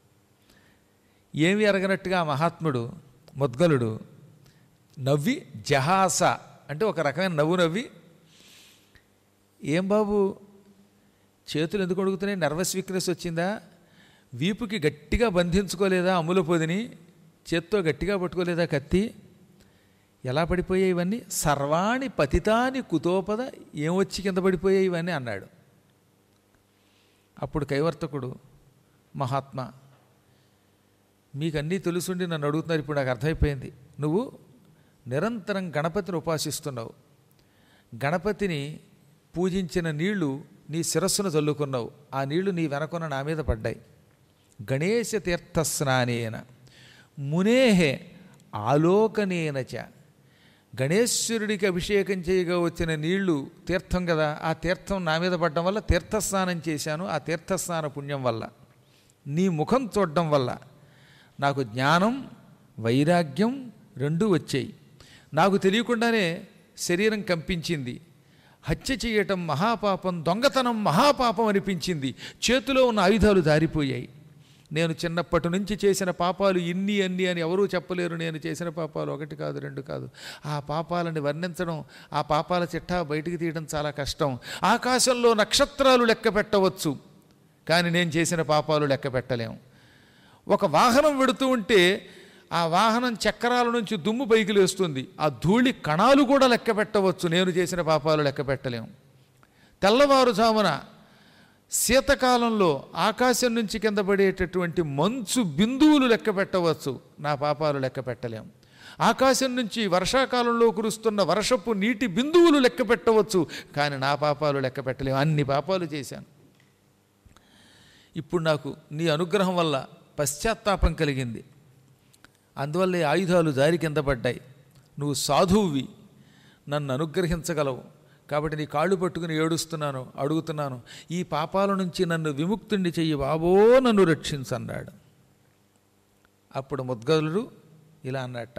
ఏమి ఎరగనట్టుగా ఆ మహాత్ముడు ముద్గలుడు నవ్వి జహాస అంటే ఒక రకమైన నవ్వు నవ్వి ఏం బాబు చేతులు ఎందుకు అడుగుతున్నాయి నర్వస్ వీక్నెస్ వచ్చిందా వీపుకి గట్టిగా బంధించుకోలేదా అమ్ముల పొదిని చేత్తో గట్టిగా పట్టుకోలేదా కత్తి ఎలా పడిపోయాయి ఇవన్నీ సర్వాణి పతితాని కుతోపద ఏమొచ్చి కింద పడిపోయాయి ఇవన్నీ అన్నాడు అప్పుడు కైవర్తకుడు మహాత్మా మీకు అన్నీ తెలుసుండి నన్ను అడుగుతున్నారు ఇప్పుడు నాకు అర్థమైపోయింది నువ్వు నిరంతరం గణపతిని ఉపాసిస్తున్నావు గణపతిని పూజించిన నీళ్లు నీ శిరస్సును చల్లుకున్నావు ఆ నీళ్లు నీ వెనకొన నా మీద పడ్డాయి గణేశ తీర్థ స్నానేన మునేహే ఆలోకనేన చ గణేశ్వరుడికి అభిషేకం చేయగా వచ్చిన నీళ్లు తీర్థం కదా ఆ తీర్థం నా మీద పడడం వల్ల తీర్థస్నానం చేశాను ఆ తీర్థస్నాన పుణ్యం వల్ల నీ ముఖం చూడడం వల్ల నాకు జ్ఞానం వైరాగ్యం రెండూ వచ్చాయి నాకు తెలియకుండానే శరీరం కంపించింది హత్య చేయటం మహాపాపం దొంగతనం మహాపాపం అనిపించింది చేతిలో ఉన్న ఆయుధాలు జారిపోయాయి నేను చిన్నప్పటి నుంచి చేసిన పాపాలు ఇన్ని అన్ని అని ఎవరూ చెప్పలేరు నేను చేసిన పాపాలు ఒకటి కాదు రెండు కాదు ఆ పాపాలని వర్ణించడం ఆ పాపాల చిట్టా బయటికి తీయడం చాలా కష్టం ఆకాశంలో నక్షత్రాలు లెక్క పెట్టవచ్చు కానీ నేను చేసిన పాపాలు లెక్క పెట్టలేము ఒక వాహనం వెడుతూ ఉంటే ఆ వాహనం చక్రాల నుంచి దుమ్ము పైకి లేస్తుంది ఆ ధూళి కణాలు కూడా లెక్క పెట్టవచ్చు నేను చేసిన పాపాలు లెక్క పెట్టలేము తెల్లవారుజామున శీతకాలంలో ఆకాశం నుంచి కింద పడేటటువంటి మంచు బిందువులు లెక్క పెట్టవచ్చు నా పాపాలు లెక్క పెట్టలేము ఆకాశం నుంచి వర్షాకాలంలో కురుస్తున్న వర్షపు నీటి బిందువులు లెక్క పెట్టవచ్చు కానీ నా పాపాలు లెక్క పెట్టలేము అన్ని పాపాలు చేశాను ఇప్పుడు నాకు నీ అనుగ్రహం వల్ల పశ్చాత్తాపం కలిగింది అందువల్ల ఈ ఆయుధాలు జారి కింద పడ్డాయి నువ్వు సాధువువి నన్ను అనుగ్రహించగలవు కాబట్టి నీ కాళ్ళు పట్టుకుని ఏడుస్తున్నాను అడుగుతున్నాను ఈ పాపాల నుంచి నన్ను విముక్తుణ్ణి చెయ్యి బాబో నన్ను రక్షించన్నాడు అప్పుడు ముద్గలుడు ఇలా అన్నట్ట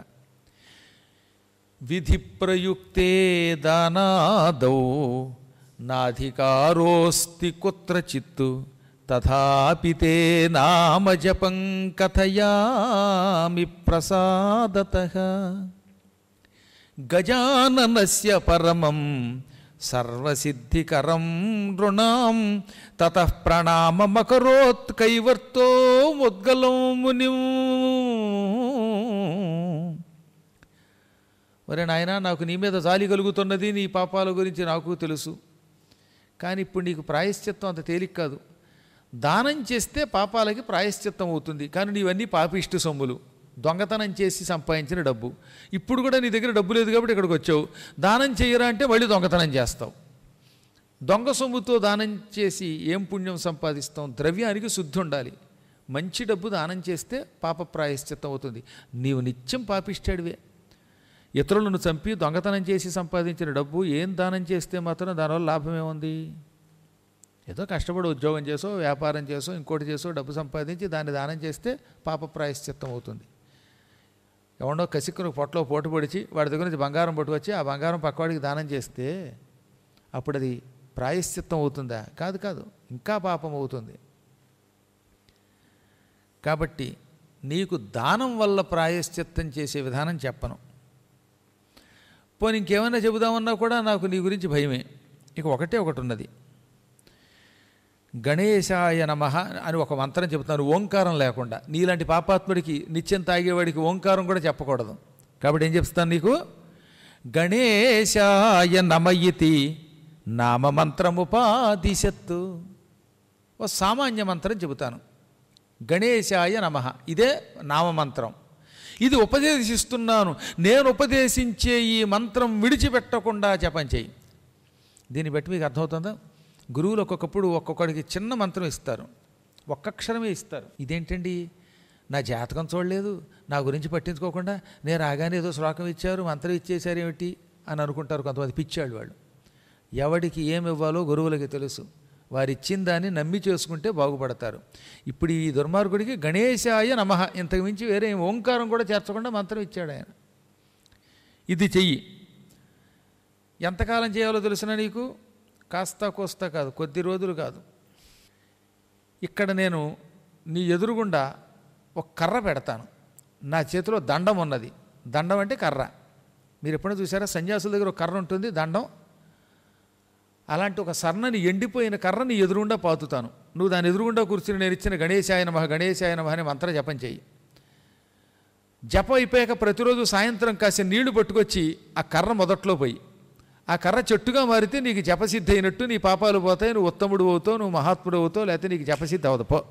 విధి ప్రయుక్తే దానాదౌ నాధికారోస్తి కుత్రచిత్తు తథాపి తే నామజపం కథయామి ప్రసాదత గజాననస్య పరమం సర్వసిద్ధికరం నృణాం తతః ప్రణామమకరోత్ కైవర్తో ముద్గలం మునిం ఒరే నాయనా నాకు నీ మీద జాలి కలుగుతున్నది నీ పాపాల గురించి నాకు తెలుసు కానీ ఇప్పుడు నీకు ప్రాయశ్చిత్తం అంత తేలిక కాదు దానం చేస్తే పాపాలకి ప్రాయశ్చిత్తం అవుతుంది కానీ నీవన్నీ పాపిష్టి సొమ్ములు దొంగతనం చేసి సంపాదించిన డబ్బు ఇప్పుడు కూడా నీ దగ్గర డబ్బు లేదు కాబట్టి ఇక్కడికి వచ్చావు దానం చేయరా అంటే మళ్ళీ దొంగతనం చేస్తావు దొంగ సొమ్ముతో దానం చేసి ఏం పుణ్యం సంపాదిస్తాం ద్రవ్యానికి శుద్ధి ఉండాలి మంచి డబ్బు దానం చేస్తే పాప ప్రాయశ్చిత్తం అవుతుంది నీవు నిత్యం పాపిష్టాడివే ఇతరులను చంపి దొంగతనం చేసి సంపాదించిన డబ్బు ఏం దానం చేస్తే మాత్రం దానివల్ల లాభం ఏముంది ఏదో కష్టపడి ఉద్యోగం చేసో వ్యాపారం చేసో ఇంకోటి చేసో డబ్బు సంపాదించి దాన్ని దానం చేస్తే పాప ప్రాయశ్చిత్తం అవుతుంది ఎవడో కసిక్కును పొట్టలో పోటు పొడిచి వాడి దగ్గర నుంచి బంగారం పట్టుకొచ్చి ఆ బంగారం పక్కవాడికి దానం చేస్తే అప్పుడు అది ప్రాయశ్చిత్తం అవుతుందా కాదు కాదు ఇంకా పాపం అవుతుంది కాబట్టి నీకు దానం వల్ల ప్రాయశ్చిత్తం చేసే విధానం చెప్పను పోనీ ఇంకేమైనా చెబుదామన్నా కూడా నాకు నీ గురించి భయమే ఇక ఒకటే ఒకటి ఉన్నది గణేశాయ నమ అని ఒక మంత్రం చెబుతాను ఓంకారం లేకుండా నీలాంటి పాపాత్ముడికి నిత్యం తాగేవాడికి ఓంకారం కూడా చెప్పకూడదు కాబట్టి ఏం చెప్తాను నీకు గణేశాయ నమయితి నామమంత్రముపాదిశత్తు ఓ సామాన్య మంత్రం చెబుతాను గణేశాయ నమ ఇదే నామమంత్రం ఇది ఉపదేశిస్తున్నాను నేను ఉపదేశించే ఈ మంత్రం విడిచిపెట్టకుండా జపం చేయి దీన్ని బట్టి మీకు అర్థమవుతుందా గురువులు ఒక్కొక్కప్పుడు ఒక్కొక్కడికి చిన్న మంత్రం ఇస్తారు ఒక్కక్షరమే ఇస్తారు ఇదేంటండి నా జాతకం చూడలేదు నా గురించి పట్టించుకోకుండా నేను రాగానే ఏదో శ్లోకం ఇచ్చారు మంత్రం ఇచ్చేశారు ఏమిటి అని అనుకుంటారు కొంతమంది పిచ్చాళ్ళు వాళ్ళు ఎవడికి ఏమి ఇవ్వాలో గురువులకి తెలుసు వారు ఇచ్చిన దాన్ని నమ్మి చేసుకుంటే బాగుపడతారు ఇప్పుడు ఈ దుర్మార్గుడికి గణేశాయ నమః ఇంతకు మించి వేరే ఏం ఓంకారం కూడా చేర్చకుండా మంత్రం ఇచ్చాడు ఆయన ఇది చెయ్యి ఎంతకాలం చేయాలో తెలిసిన నీకు కాస్త కోస్తా కాదు కొద్ది రోజులు కాదు ఇక్కడ నేను నీ ఎదురుగుండా ఒక కర్ర పెడతాను నా చేతిలో దండం ఉన్నది దండం అంటే కర్ర మీరు ఎప్పుడైనా చూసారా సన్యాసుల దగ్గర ఒక కర్ర ఉంటుంది దండం అలాంటి ఒక సన్నని ఎండిపోయిన కర్రని ఎదురుగుండా పాతుతాను నువ్వు దాని ఎదురుగుండా కూర్చుని నేను ఇచ్చిన గణేశాయ నమః గణేశాయ నమః అనే మంత్ర జపం చెయ్యి జపం అయిపోయాక ప్రతిరోజు సాయంత్రం కాసిన నీళ్లు పట్టుకొచ్చి ఆ కర్ర మొదట్లో పోయి ఆ కర్ర చెట్టుగా మారితే నీకు జపసిద్ధి అయినట్టు నీ పాపాలు పోతాయి నువ్వు ఉత్తముడు అవుతావు నువ్వు మహాత్ముడు అవుతావు లేకపోతే నీకు జపసిద్ధి అవదు పో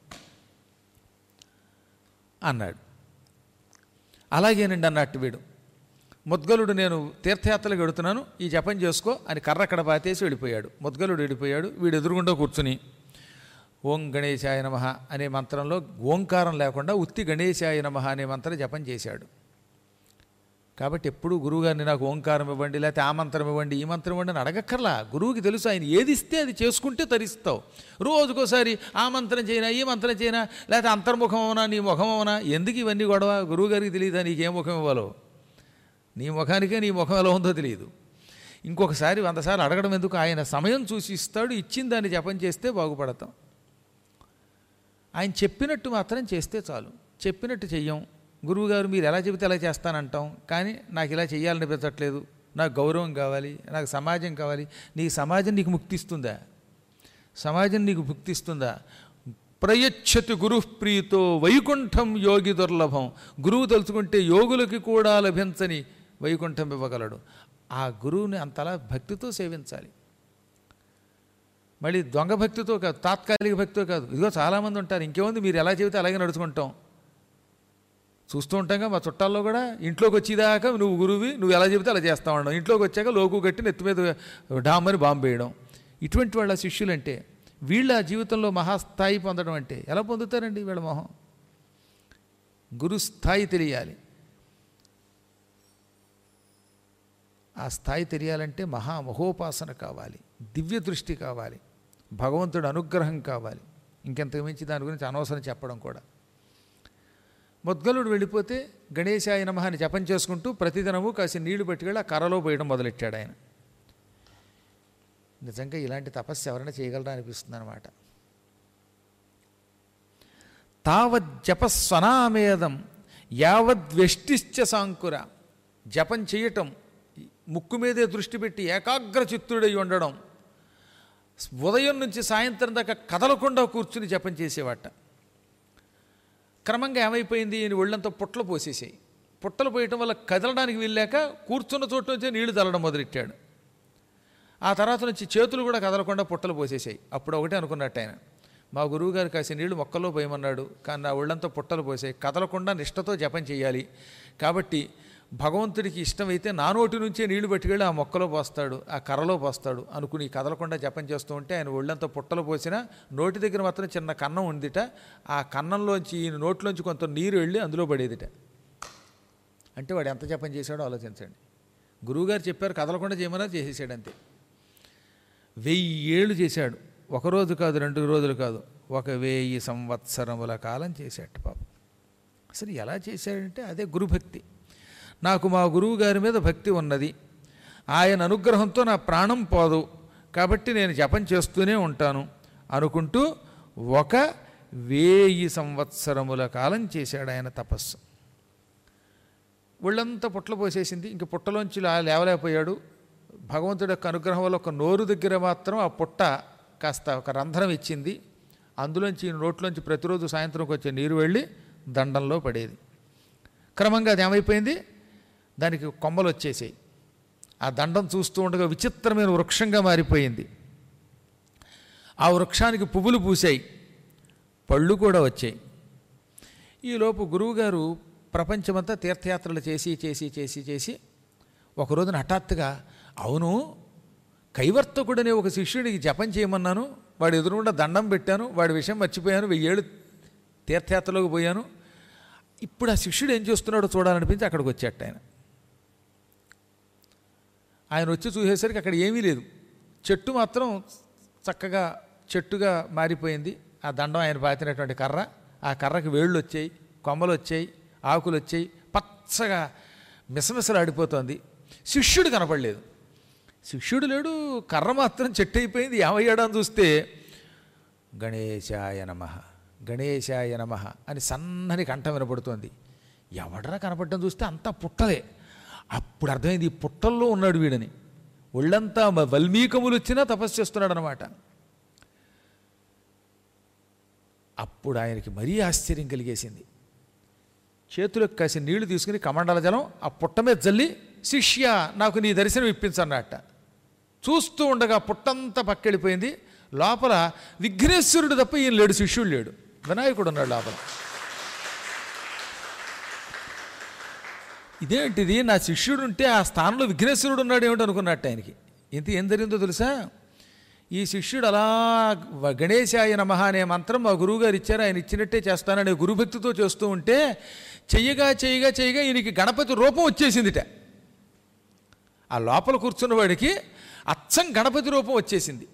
అన్నాడు అలాగేనండి అన్నట్టు వీడు ముద్గలుడు నేను తీర్థయాత్రలకు వెడుతున్నాను ఈ జపం చేసుకో అని కర్ర అక్కడ పాతేసి వెళ్ళిపోయాడు ముద్గలుడు వెళ్ళిపోయాడు వీడు ఎదురుగుండా కూర్చుని ఓం గణేశాయ నమ అనే మంత్రంలో ఓంకారం లేకుండా ఉత్తి గణేశాయ నమ అనే మంత్రం జపం చేశాడు కాబట్టి ఎప్పుడు గురువుగారిని నాకు ఓంకారం ఇవ్వండి లేకపోతే ఆ మంత్రం ఇవ్వండి ఈ మంత్రం ఇవ్వండి అని అడగక్కర్లా గురువుకి తెలుసు ఆయన ఏది ఇస్తే అది చేసుకుంటే తరిస్తావు రోజుకోసారి ఆ మంత్రం చేయనా ఈ మంత్రం చేయనా లేకపోతే అంతర్ముఖం అవునా నీ ముఖం అవునా ఎందుకు ఇవన్నీ గొడవ గురువుగారికి తెలియదా నీకేం ముఖం ఇవ్వాలో నీ ముఖానికే నీ ముఖం ఎలా ఉందో తెలియదు ఇంకొకసారి వందసార్లు అడగడం ఎందుకు ఆయన సమయం చూసి ఇస్తాడు ఇచ్చిన దాన్ని జపం చేస్తే బాగుపడతాం ఆయన చెప్పినట్టు మాత్రం చేస్తే చాలు చెప్పినట్టు చెయ్యం గురువుగారు మీరు ఎలా చెబితే అలా చేస్తానంటాం కానీ నాకు ఇలా చేయాలనిపించట్లేదు నాకు గౌరవం కావాలి నాకు సమాజం కావాలి నీ సమాజం నీకు ముక్తిస్తుందా సమాజం నీకు భుక్తిస్తుందా ప్రయచ్చతి గురు ప్రీతో వైకుంఠం యోగి దుర్లభం గురువు తలుచుకుంటే యోగులకి కూడా లభించని వైకుంఠం ఇవ్వగలడు ఆ గురువుని అంతలా భక్తితో సేవించాలి మళ్ళీ దొంగ భక్తితో కాదు తాత్కాలిక భక్తితో కాదు ఇదిగో చాలామంది ఉంటారు ఇంకేముంది మీరు ఎలా చెబితే అలాగే నడుచుకుంటాం చూస్తూ ఉంటాంగా మా చుట్టాల్లో కూడా ఇంట్లోకి వచ్చేదాకా నువ్వు గురువి నువ్వు ఎలా చెబితే అలా చేస్తా ఉండడం ఇంట్లోకి వచ్చాక లోకు కట్టి నెత్తి మీద డామని బాంబు వేయడం ఇటువంటి వాళ్ళ శిష్యులంటే వీళ్ళ జీవితంలో మహాస్థాయి పొందడం అంటే ఎలా పొందుతారండి వీళ్ళ మొహం గురు స్థాయి తెలియాలి ఆ స్థాయి తెలియాలంటే మహా మహోపాసన కావాలి దివ్య దృష్టి కావాలి భగవంతుడు అనుగ్రహం కావాలి ఇంకెంతకు మించి దాని గురించి అనవసరం చెప్పడం కూడా మొద్గలుడు వెళ్ళిపోతే గణేశాయ నమః అని జపం చేసుకుంటూ ప్రతిదినము కాసి నీళ్లు పట్టుకెళ్ళి ఆ కర్రలో పోయడం మొదలెట్టాడు ఆయన నిజంగా ఇలాంటి తపస్సు ఎవరైనా చేయగలరా అనిపిస్తుంది అనమాట తావజ్జపస్వనామేదం యావద్వ్యష్టిశ్చ సాంకుర జపం చేయటం ముక్కు మీదే దృష్టి పెట్టి ఏకాగ్ర చిత్తుడై ఉండడం ఉదయం నుంచి సాయంత్రం దాకా కదలకుండా కూర్చుని జపం చేసేవాట క్రమంగా ఏమైపోయింది ఈయన ఒళ్ళంతా పుట్టలు పోసేసాయి పుట్టలు పోయటం వల్ల కదలడానికి వీల్లేక కూర్చున్న చోటు నుంచే నీళ్లు చల్లడం మొదలెట్టాడు ఆ తర్వాత నుంచి చేతులు కూడా కదలకుండా పుట్టలు పోసేసాయి అప్పుడు ఒకటే అనుకున్నట్టు ఆయన మా గురువుగారు కాసి నీళ్లు మొక్కల్లో పోయమన్నాడు కానీ నా ఒళ్ళంతా పుట్టలు పోసాయి కదలకుండా నిష్టతో జపం చేయాలి కాబట్టి భగవంతుడికి ఇష్టమైతే నా నోటి నుంచే నీళ్లు పట్టుకెళ్ళి ఆ మొక్కలో పోస్తాడు ఆ కర్రలో పోస్తాడు అనుకుని కదలకుండా జపం చేస్తూ ఉంటే ఆయన ఒళ్ళంతా పుట్టలు పోసినా నోటి దగ్గర మాత్రం చిన్న కన్నం ఉందిట ఆ కన్నంలోంచి ఈయన నోట్లోంచి కొంత నీరు వెళ్ళి అందులో పడేదిట అంటే వాడు ఎంత జపం చేశాడో ఆలోచించండి గురువుగారు చెప్పారు కదలకుండా చేయమన్నా చేసేసాడు అంతే వెయ్యి ఏళ్ళు చేశాడు ఒక రోజు కాదు రెండు రోజులు కాదు ఒక వెయ్యి సంవత్సరముల కాలం చేశాడు పాపం అసలు ఎలా చేశాడంటే అదే గురుభక్తి నాకు మా గురువు గారి మీద భక్తి ఉన్నది ఆయన అనుగ్రహంతో నా ప్రాణం పోదు కాబట్టి నేను జపం చేస్తూనే ఉంటాను అనుకుంటూ ఒక వేయి సంవత్సరముల కాలం చేశాడు ఆయన తపస్సు ఒళ్ళంతా పుట్టలు పోసేసింది ఇంక పుట్టలోంచి లా- లేవలేకపోయాడు భగవంతుడి యొక్క అనుగ్రహం వల్ల ఒక నోరు దగ్గర మాత్రం ఆ పుట్ట కాస్త ఒక రంధ్రం ఇచ్చింది అందులోంచి ఈ నోట్లోంచి ప్రతిరోజు సాయంత్రంకి వచ్చే నీరు వెళ్ళి దండంలో పడేది క్రమంగా అది ఏమైపోయింది దానికి కొమ్మలు వచ్చేసాయి ఆ దండం చూస్తూ ఉండగా విచిత్రమైన వృక్షంగా మారిపోయింది ఆ వృక్షానికి పువ్వులు పూసాయి పళ్ళు కూడా వచ్చాయి ఈలోపు గురువుగారు ప్రపంచమంతా తీర్థయాత్రలు చేసి చేసి చేసి చేసి ఒక రోజున హఠాత్తుగా అవును కైవర్తకుడనే ఒక శిష్యుడికి జపం చేయమన్నాను వాడు ఎదురుగుండా దండం పెట్టాను వాడి విషయం మర్చిపోయాను వెయ్యేళ్ళు తీర్థయాత్రలోకి పోయాను ఇప్పుడు ఆ శిష్యుడు ఏం చేస్తున్నాడో చూడాలనిపించి అక్కడికి వచ్చేట ఆయన ఆయన వచ్చి చూసేసరికి అక్కడ ఏమీ లేదు చెట్టు మాత్రం చక్కగా చెట్టుగా మారిపోయింది ఆ దండం ఆయన పాతినటువంటి కర్ర ఆ కర్రకి వేళ్ళు వచ్చాయి కొమ్మలు వచ్చాయి ఆకులు వచ్చాయి పచ్చగా మిసమిసలాడిపోతోంది శిష్యుడు కనపడలేదు శిష్యుడు లేడు కర్ర మాత్రం చెట్టు అయిపోయింది ఏమయ్యాడు అని చూస్తే గణేశాయ నమ గణేశాయ నమ అని సన్నని కంఠం వినపడుతోంది ఎవడరా కనపడటం చూస్తే అంతా పుట్టలే అప్పుడు అర్థమైంది ఈ పుట్టల్లో ఉన్నాడు వీడని ఒళ్ళంతా మ- వల్మీకములు వచ్చినా తపస్సు చేస్తున్నాడు అనమాట అప్పుడు ఆయనకి మరీ ఆశ్చర్యం కలిగేసింది చేతులకు కాసి నీళ్లు తీసుకుని కమండల జలం ఆ పుట్ట మీద జల్లి శిష్య నాకు నీ దర్శనం ఇప్పించన్నట్ట చూస్తూ ఉండగా పుట్టంతా పక్కెళ్ళిపోయింది లోపల విఘ్నేశ్వరుడు తప్ప ఈయన లేడు శిష్యుడు లేడు వినాయకుడు ఉన్నాడు లోపల ఇదేంటిది నా శిష్యుడు ఉంటే ఆ స్థానంలో విఘ్నేశ్వరుడు ఉన్నాడు ఏమిటి అనుకున్నట్టు ఆయనకి ఇంత ఏం జరిగిందో తెలుసా ఈ శిష్యుడు అలా వ- గణేశాయ నమః అనే మంత్రం మా గురువుగారు ఇచ్చారు ఆయన ఇచ్చినట్టే చేస్తాననే గురుభక్తితో చేస్తూ ఉంటే చెయ్యగా చెయ్యగా చెయ్యగా ఈయనకి గణపతి రూపం వచ్చేసిందిట ఆ లోపల కూర్చున్న వాడికి అచ్చం గణపతి రూపం వచ్చేసింది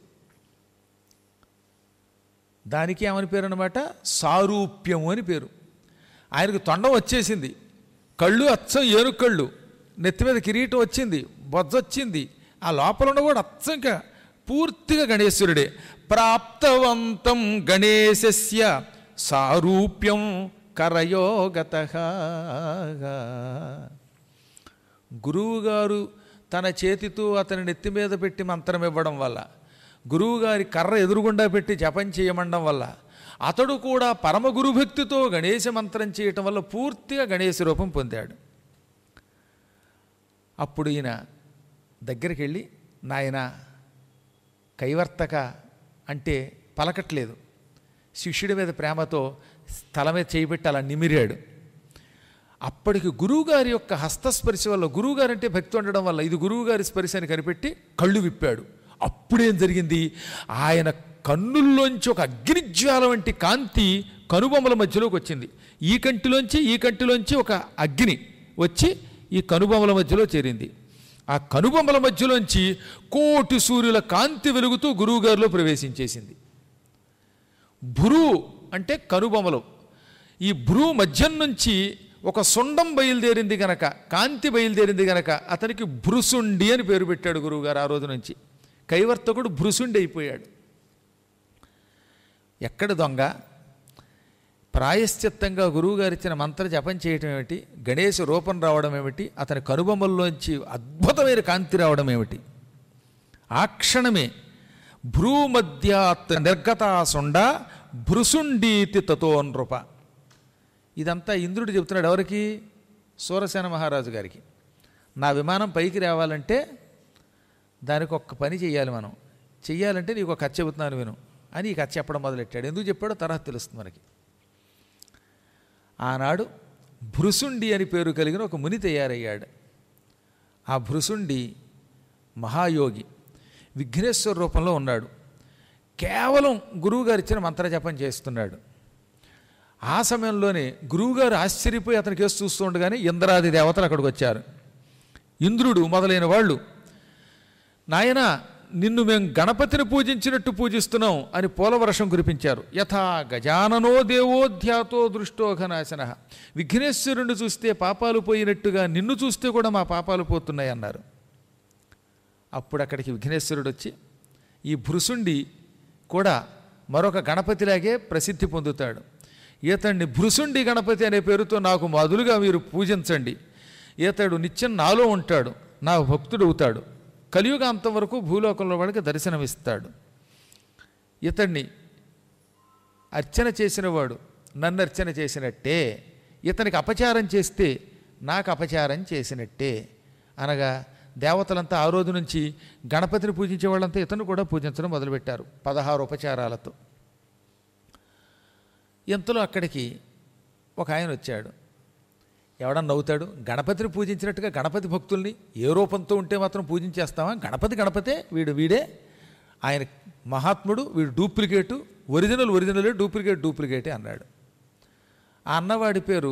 దానికి ఏమని పేరు అనమాట సారూప్యము అని పేరు ఆయనకు తొండం వచ్చేసింది కళ్ళు అచ్చం ఏనుగు కళ్ళు నెత్తి మీద కిరీటం వచ్చింది బొజ్జ వచ్చింది ఆ లోపల ఉన్న కూడా అచ్చం ఇంకా పూర్తిగా గణేశ్వరుడే ప్రాప్తవంతం గణేశస్య సారూప్యం కరయోగత గురువుగారు తన చేతితో అతని నెత్తి మీద పెట్టి మంత్రం ఇవ్వడం వల్ల గురువుగారి కర్ర ఎదురుగుండా పెట్టి జపం చేయమండం వల్ల అతడు కూడా పరమ గురుభక్తితో గణేశ మంత్రం చేయటం వల్ల పూర్తిగా గణేశ రూపం పొందాడు అప్పుడు ఈయన దగ్గరికి వెళ్ళి నాయన కైవర్తక అంటే పలకట్లేదు శిష్యుడి మీద ప్రేమతో తల మీద చేయబెట్టి అలా నిమిరాడు అప్పటికి గురువుగారి యొక్క హస్తస్పర్శ వల్ల గురువుగారు అంటే భక్తి ఉండడం వల్ల ఇది గురువుగారి స్పర్శ అని కనిపెట్టి కళ్ళు విప్పాడు అప్పుడేం జరిగింది ఆయన కన్నుల్లోంచి ఒక అగ్నిజ్వాల వంటి కాంతి కనుబొమ్మల మధ్యలోకి వచ్చింది ఈ కంటిలోంచి ఈ కంటిలోంచి ఒక అగ్ని వచ్చి ఈ కనుబొమ్మల మధ్యలో చేరింది ఆ కనుబొమ్మల మధ్యలోంచి కోటి సూర్యుల కాంతి వెలుగుతూ గురువుగారిలో ప్రవేశించేసింది భ్రూ అంటే కనుబొమలు ఈ భ్రూ మధ్యం నుంచి ఒక సుండం బయలుదేరింది గనక కాంతి బయలుదేరింది గనక అతనికి భృసుండి అని పేరు పెట్టాడు గురువుగారు ఆ రోజు నుంచి కైవర్తకుడు భృసుండి అయిపోయాడు ఎక్కడ దొంగ ప్రాయశ్చిత్తంగా గురువుగారు ఇచ్చిన మంత్ర జపం చేయటం ఏమిటి గణేశ రూపం రావడం ఏమిటి అతని కనుబొమ్మల్లోంచి అద్భుతమైన కాంతి రావడం ఏమిటి ఆ క్షణమే భ్రూమధ్యాత్ నిర్గతాసుండ భృసుండీతి తతో నృప ఇదంతా ఇంద్రుడు చెప్తున్నాడు ఎవరికి సూరసేన మహారాజు గారికి నా విమానం పైకి రావాలంటే దానికి ఒక్క పని చెయ్యాలి మనం చెయ్యాలంటే నీకు ఒక కథ చెబుతున్నాను విను అని ఈ కథ చెప్పడం మొదలెట్టాడు ఎందుకు చెప్పాడో తర్వాత తెలుస్తుంది మనకి ఆనాడు భృసుండి అని పేరు కలిగిన ఒక ముని తయారయ్యాడు ఆ భృసుండి మహాయోగి విఘ్నేశ్వర రూపంలో ఉన్నాడు కేవలం గురువుగారు ఇచ్చిన మంత్రజపం చేస్తున్నాడు ఆ సమయంలోనే గురువుగారు ఆశ్చర్యపోయి అతని కేసు చూస్తూ ఉండగానే ఇంద్రాది దేవతలు అక్కడికి వచ్చారు ఇంద్రుడు మొదలైన వాళ్ళు నాయన నిన్ను మేము గణపతిని పూజించినట్టు పూజిస్తున్నాం అని పూలవర్షం కురిపించారు యథా గజాననో దేవోధ్యాతో దృష్టోఘనాశన విఘ్నేశ్వరుని చూస్తే పాపాలు పోయినట్టుగా నిన్ను చూస్తే కూడా మా పాపాలు పోతున్నాయి అన్నారు అప్పుడు అక్కడికి విఘ్నేశ్వరుడు వచ్చి ఈ భృసుండి కూడా మరొక గణపతిలాగే ప్రసిద్ధి పొందుతాడు ఈతడిని భృసుండి గణపతి అనే పేరుతో నాకు మొదలుగా మీరు పూజించండి ఈతడు నిత్యం నాలో ఉంటాడు నా భక్తుడు అవుతాడు కలియుగాంతం వరకు భూలోకంలో వాడికి దర్శనమిస్తాడు ఇతడిని అర్చన చేసినవాడు నన్ను అర్చన చేసినట్టే ఇతనికి అపచారం చేస్తే నాకు అపచారం చేసినట్టే అనగా దేవతలంతా ఆ రోజు నుంచి గణపతిని పూజించే వాళ్ళంతా ఇతను కూడా పూజించడం మొదలుపెట్టారు పదహారు ఉపచారాలతో ఇంతలో అక్కడికి ఒక ఆయన వచ్చాడు ఎవడన్నా నవ్వుతాడు గణపతిని పూజించినట్టుగా గణపతి భక్తుల్ని ఏ రూపంతో ఉంటే మాత్రం పూజించేస్తామా గణపతి గణపతే వీడు వీడే ఆయన మహాత్ముడు వీడు డూప్లికేటు ఒరిజినల్ ఒరిజినలే డూప్లికేట్ డూప్లికేటే అన్నాడు ఆ అన్నవాడి పేరు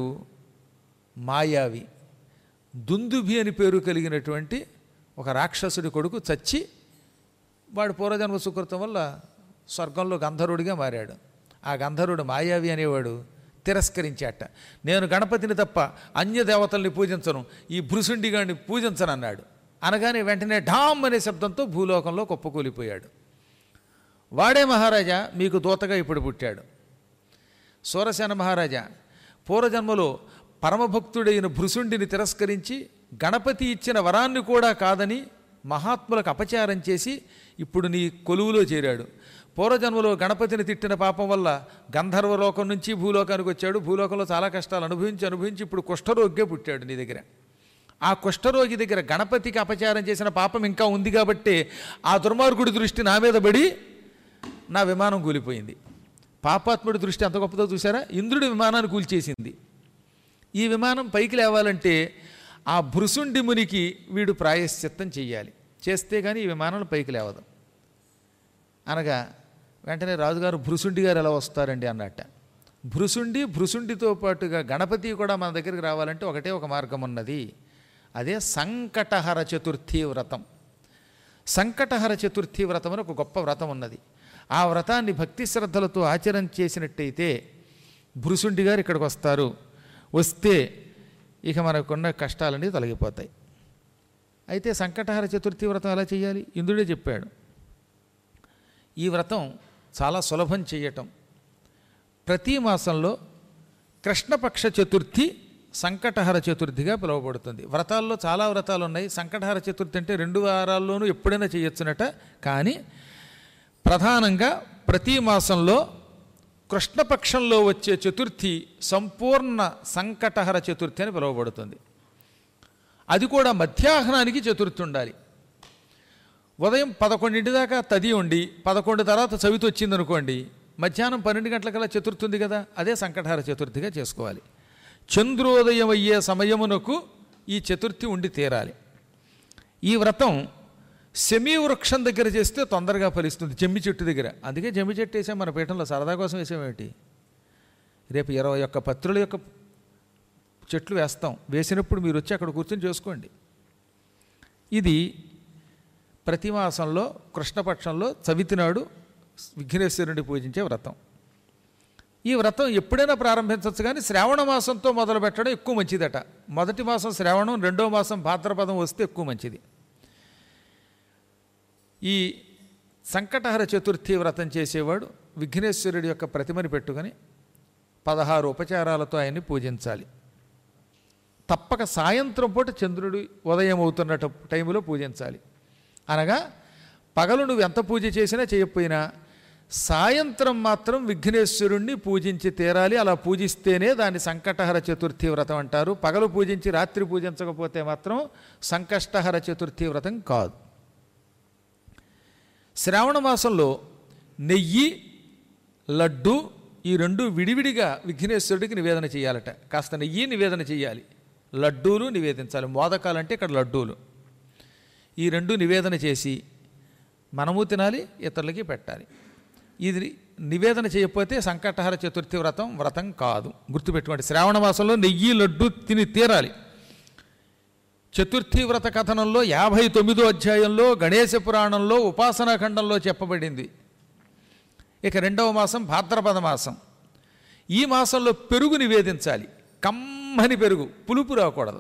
మాయావి దుందుభి అని పేరు కలిగినటువంటి ఒక రాక్షసుడి కొడుకు చచ్చి వాడు పూర్వజన్మ సుకృతం వల్ల స్వర్గంలో గంధర్వుడిగా మారాడు ఆ గంధర్వుడు మాయావి అనేవాడు తిరస్కరించాట నేను గణపతిని తప్ప అన్య దేవతల్ని పూజించను ఈ భృసుండి గాడిని పూజించను అన్నాడు అనగానే వెంటనే ఢామ్ అనే శబ్దంతో భూలోకంలో కుప్పకూలిపోయాడు వాడే మహారాజా మీకు దూతగా ఇప్పుడు పుట్టాడు సూరసేన మహారాజా పూర్వజన్మలో పరమభక్తుడైన భృసుండిని తిరస్కరించి గణపతి ఇచ్చిన వరాన్ని కూడా కాదని మహాత్ములకు అపచారం చేసి ఇప్పుడు నీ కొలువులో చేరాడు పూర్వజన్మలో గణపతిని తిట్టిన పాపం వల్ల గంధర్వ లోకం నుంచి భూలోకానికి వచ్చాడు భూలోకంలో చాలా కష్టాలు అనుభవించి అనుభవించి ఇప్పుడు కుష్ఠరోగ్గే పుట్టాడు నీ దగ్గర ఆ కుష్ఠరోగి దగ్గర గణపతికి అపచారం చేసిన పాపం ఇంకా ఉంది కాబట్టి ఆ దుర్మార్గుడి దృష్టి నా మీద పడి నా విమానం కూలిపోయింది పాపాత్ముడి దృష్టి ఎంత గొప్పదో చూసారా ఇంద్రుడి విమానాన్ని కూల్చేసింది ఈ విమానం పైకి లేవాలంటే ఆ భృసుండి మునికి వీడు ప్రాయశ్చిత్తం చెయ్యాలి చేస్తే కానీ ఈ విమానం పైకి లేవదు అనగా వెంటనే రాజుగారు భృసుండి గారు ఎలా వస్తారండి అన్నట్ట భృసుండి భృసుండితో పాటుగా గణపతి కూడా మన దగ్గరికి రావాలంటే ఒకటే ఒక మార్గం ఉన్నది అదే సంకటహర చతుర్థి వ్రతం సంకటహర చతుర్థి వ్రతం అని ఒక గొప్ప వ్రతం ఉన్నది ఆ వ్రతాన్ని భక్తి శ్రద్ధలతో ఆచరణ చేసినట్టయితే భృసుండి గారు ఇక్కడికి వస్తారు వస్తే ఇక మనకున్న కష్టాలన్నీ తొలగిపోతాయి అయితే సంకటహర చతుర్థి వ్రతం ఎలా చేయాలి ఇంద్రుడే చెప్పాడు ఈ వ్రతం చాలా సులభం చేయటం ప్రతి మాసంలో కృష్ణపక్ష చతుర్థి సంకటహర చతుర్థిగా పిలువబడుతుంది వ్రతాల్లో చాలా వ్రతాలు ఉన్నాయి సంకటహర చతుర్థి అంటే రెండు వారాల్లోనూ ఎప్పుడైనా చేయొచ్చునట కానీ ప్రధానంగా ప్రతి మాసంలో కృష్ణపక్షంలో వచ్చే చతుర్థి సంపూర్ణ సంకటహర చతుర్థి అని పిలువబడుతుంది అది కూడా మధ్యాహ్నానికి చతుర్థి ఉండాలి ఉదయం పదకొండింటి దాకా తది ఉండి పదకొండు తర్వాత చవితి వచ్చిందనుకోండి మధ్యాహ్నం పన్నెండు గంటలకల్లా చతుర్థి ఉంది కదా అదే సంకటహార చతుర్థిగా చేసుకోవాలి చంద్రోదయం అయ్యే సమయమునకు ఈ చతుర్థి ఉండి తీరాలి ఈ వ్రతం సెమీ వృక్షం దగ్గర చేస్తే తొందరగా ఫలిస్తుంది జమ్మి చెట్టు దగ్గర అందుకే జమ్మి చెట్టు వేసాం మన పీఠంలో సరదా కోసం వేసామేంటి రేపు ఇరవై ఒక్క పత్రుల యొక్క చెట్లు వేస్తాం వేసినప్పుడు మీరు వచ్చి అక్కడ కూర్చొని చేసుకోండి ఇది ప్రతి మాసంలో కృష్ణపక్షంలో చవితి నాడు విఘ్నేశ్వరుని పూజించే వ్రతం ఈ వ్రతం ఎప్పుడైనా ప్రారంభించవచ్చు కానీ శ్రావణ మాసంతో మొదలు పెట్టడం ఎక్కువ మంచిదట మొదటి మాసం శ్రావణం రెండో మాసం భాద్రపదం వస్తే ఎక్కువ మంచిది ఈ సంకటహర చతుర్థి వ్రతం చేసేవాడు విఘ్నేశ్వరుడి యొక్క ప్రతిమని పెట్టుకొని పదహారు ఉపచారాలతో ఆయన్ని పూజించాలి తప్పక సాయంత్రం పూట చంద్రుడు ఉదయం అవుతున్న టైంలో పూజించాలి అనగా పగలు నువ్వు ఎంత పూజ చేసినా చేయకపోయినా సాయంత్రం మాత్రం విఘ్నేశ్వరుణ్ణి పూజించి తీరాలి అలా పూజిస్తేనే దాన్ని సంకటహర చతుర్థి వ్రతం అంటారు పగలు పూజించి రాత్రి పూజించకపోతే మాత్రం సంకష్టహర చతుర్థి వ్రతం కాదు శ్రావణ మాసంలో నెయ్యి లడ్డు ఈ రెండు విడివిడిగా విఘ్నేశ్వరుడికి నివేదన చేయాలట కాస్త నెయ్యి నివేదన చేయాలి లడ్డూలు నివేదించాలి మోదకాలు అంటే ఇక్కడ లడ్డూలు ఈ రెండు నివేదన చేసి మనము తినాలి ఇతరులకి పెట్టాలి ఇది నివేదన చేయకపోతే సంకటహర చతుర్థి వ్రతం వ్రతం కాదు గుర్తుపెట్టుకోండి శ్రావణ మాసంలో నెయ్యి లడ్డు తిని తీరాలి చతుర్థి వ్రత కథనంలో యాభై తొమ్మిదో అధ్యాయంలో గణేశ పురాణంలో ఉపాసనా ఖండంలో చెప్పబడింది ఇక రెండవ మాసం భాద్రపద మాసం ఈ మాసంలో పెరుగు నివేదించాలి కమ్మని పెరుగు పులుపు రాకూడదు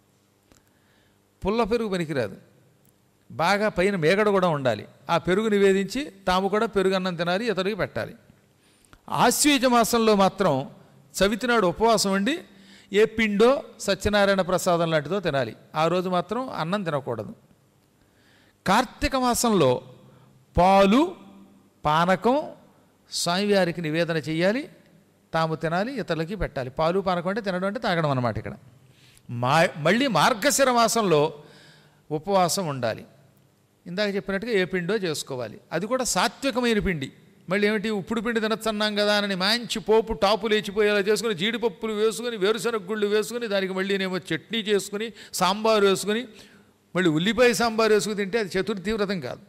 పుల్ల పెరుగు పనికిరాదు బాగా పైన మేగడ కూడా ఉండాలి ఆ పెరుగు నివేదించి తాము కూడా పెరుగు అన్నం తినాలి ఇతరులకి పెట్టాలి ఆశ్వీజ మాసంలో మాత్రం చవితి నాడు ఉపవాసం ఉండి ఏ పిండో సత్యనారాయణ ప్రసాదం లాంటిదో తినాలి ఆ రోజు మాత్రం అన్నం తినకూడదు కార్తీక మాసంలో పాలు పానకం స్వామివారికి నివేదన చేయాలి తాము తినాలి ఇతరులకి పెట్టాలి పాలు పానకం అంటే తినడం అంటే తాగడం అన్నమాట ఇక్కడ మా మళ్ళీ మార్గశిర మాసంలో ఉపవాసం ఉండాలి ఇందాక చెప్పినట్టుగా ఏ పిండో చేసుకోవాలి అది కూడా సాత్వికమైన పిండి మళ్ళీ ఏమిటి ఉప్పుడు పిండి తినచ్చన్నాం కదా అని మంచి పోపు టాపు లేచిపోయేలా చేసుకుని జీడిపప్పులు వేసుకుని వేరుశనగ గుళ్ళు వేసుకుని దానికి మళ్ళీనేమో చట్నీ చేసుకుని సాంబారు వేసుకుని మళ్ళీ ఉల్లిపాయ సాంబారు వేసుకుని తింటే అది చతుర్థి వ్రతం కాదు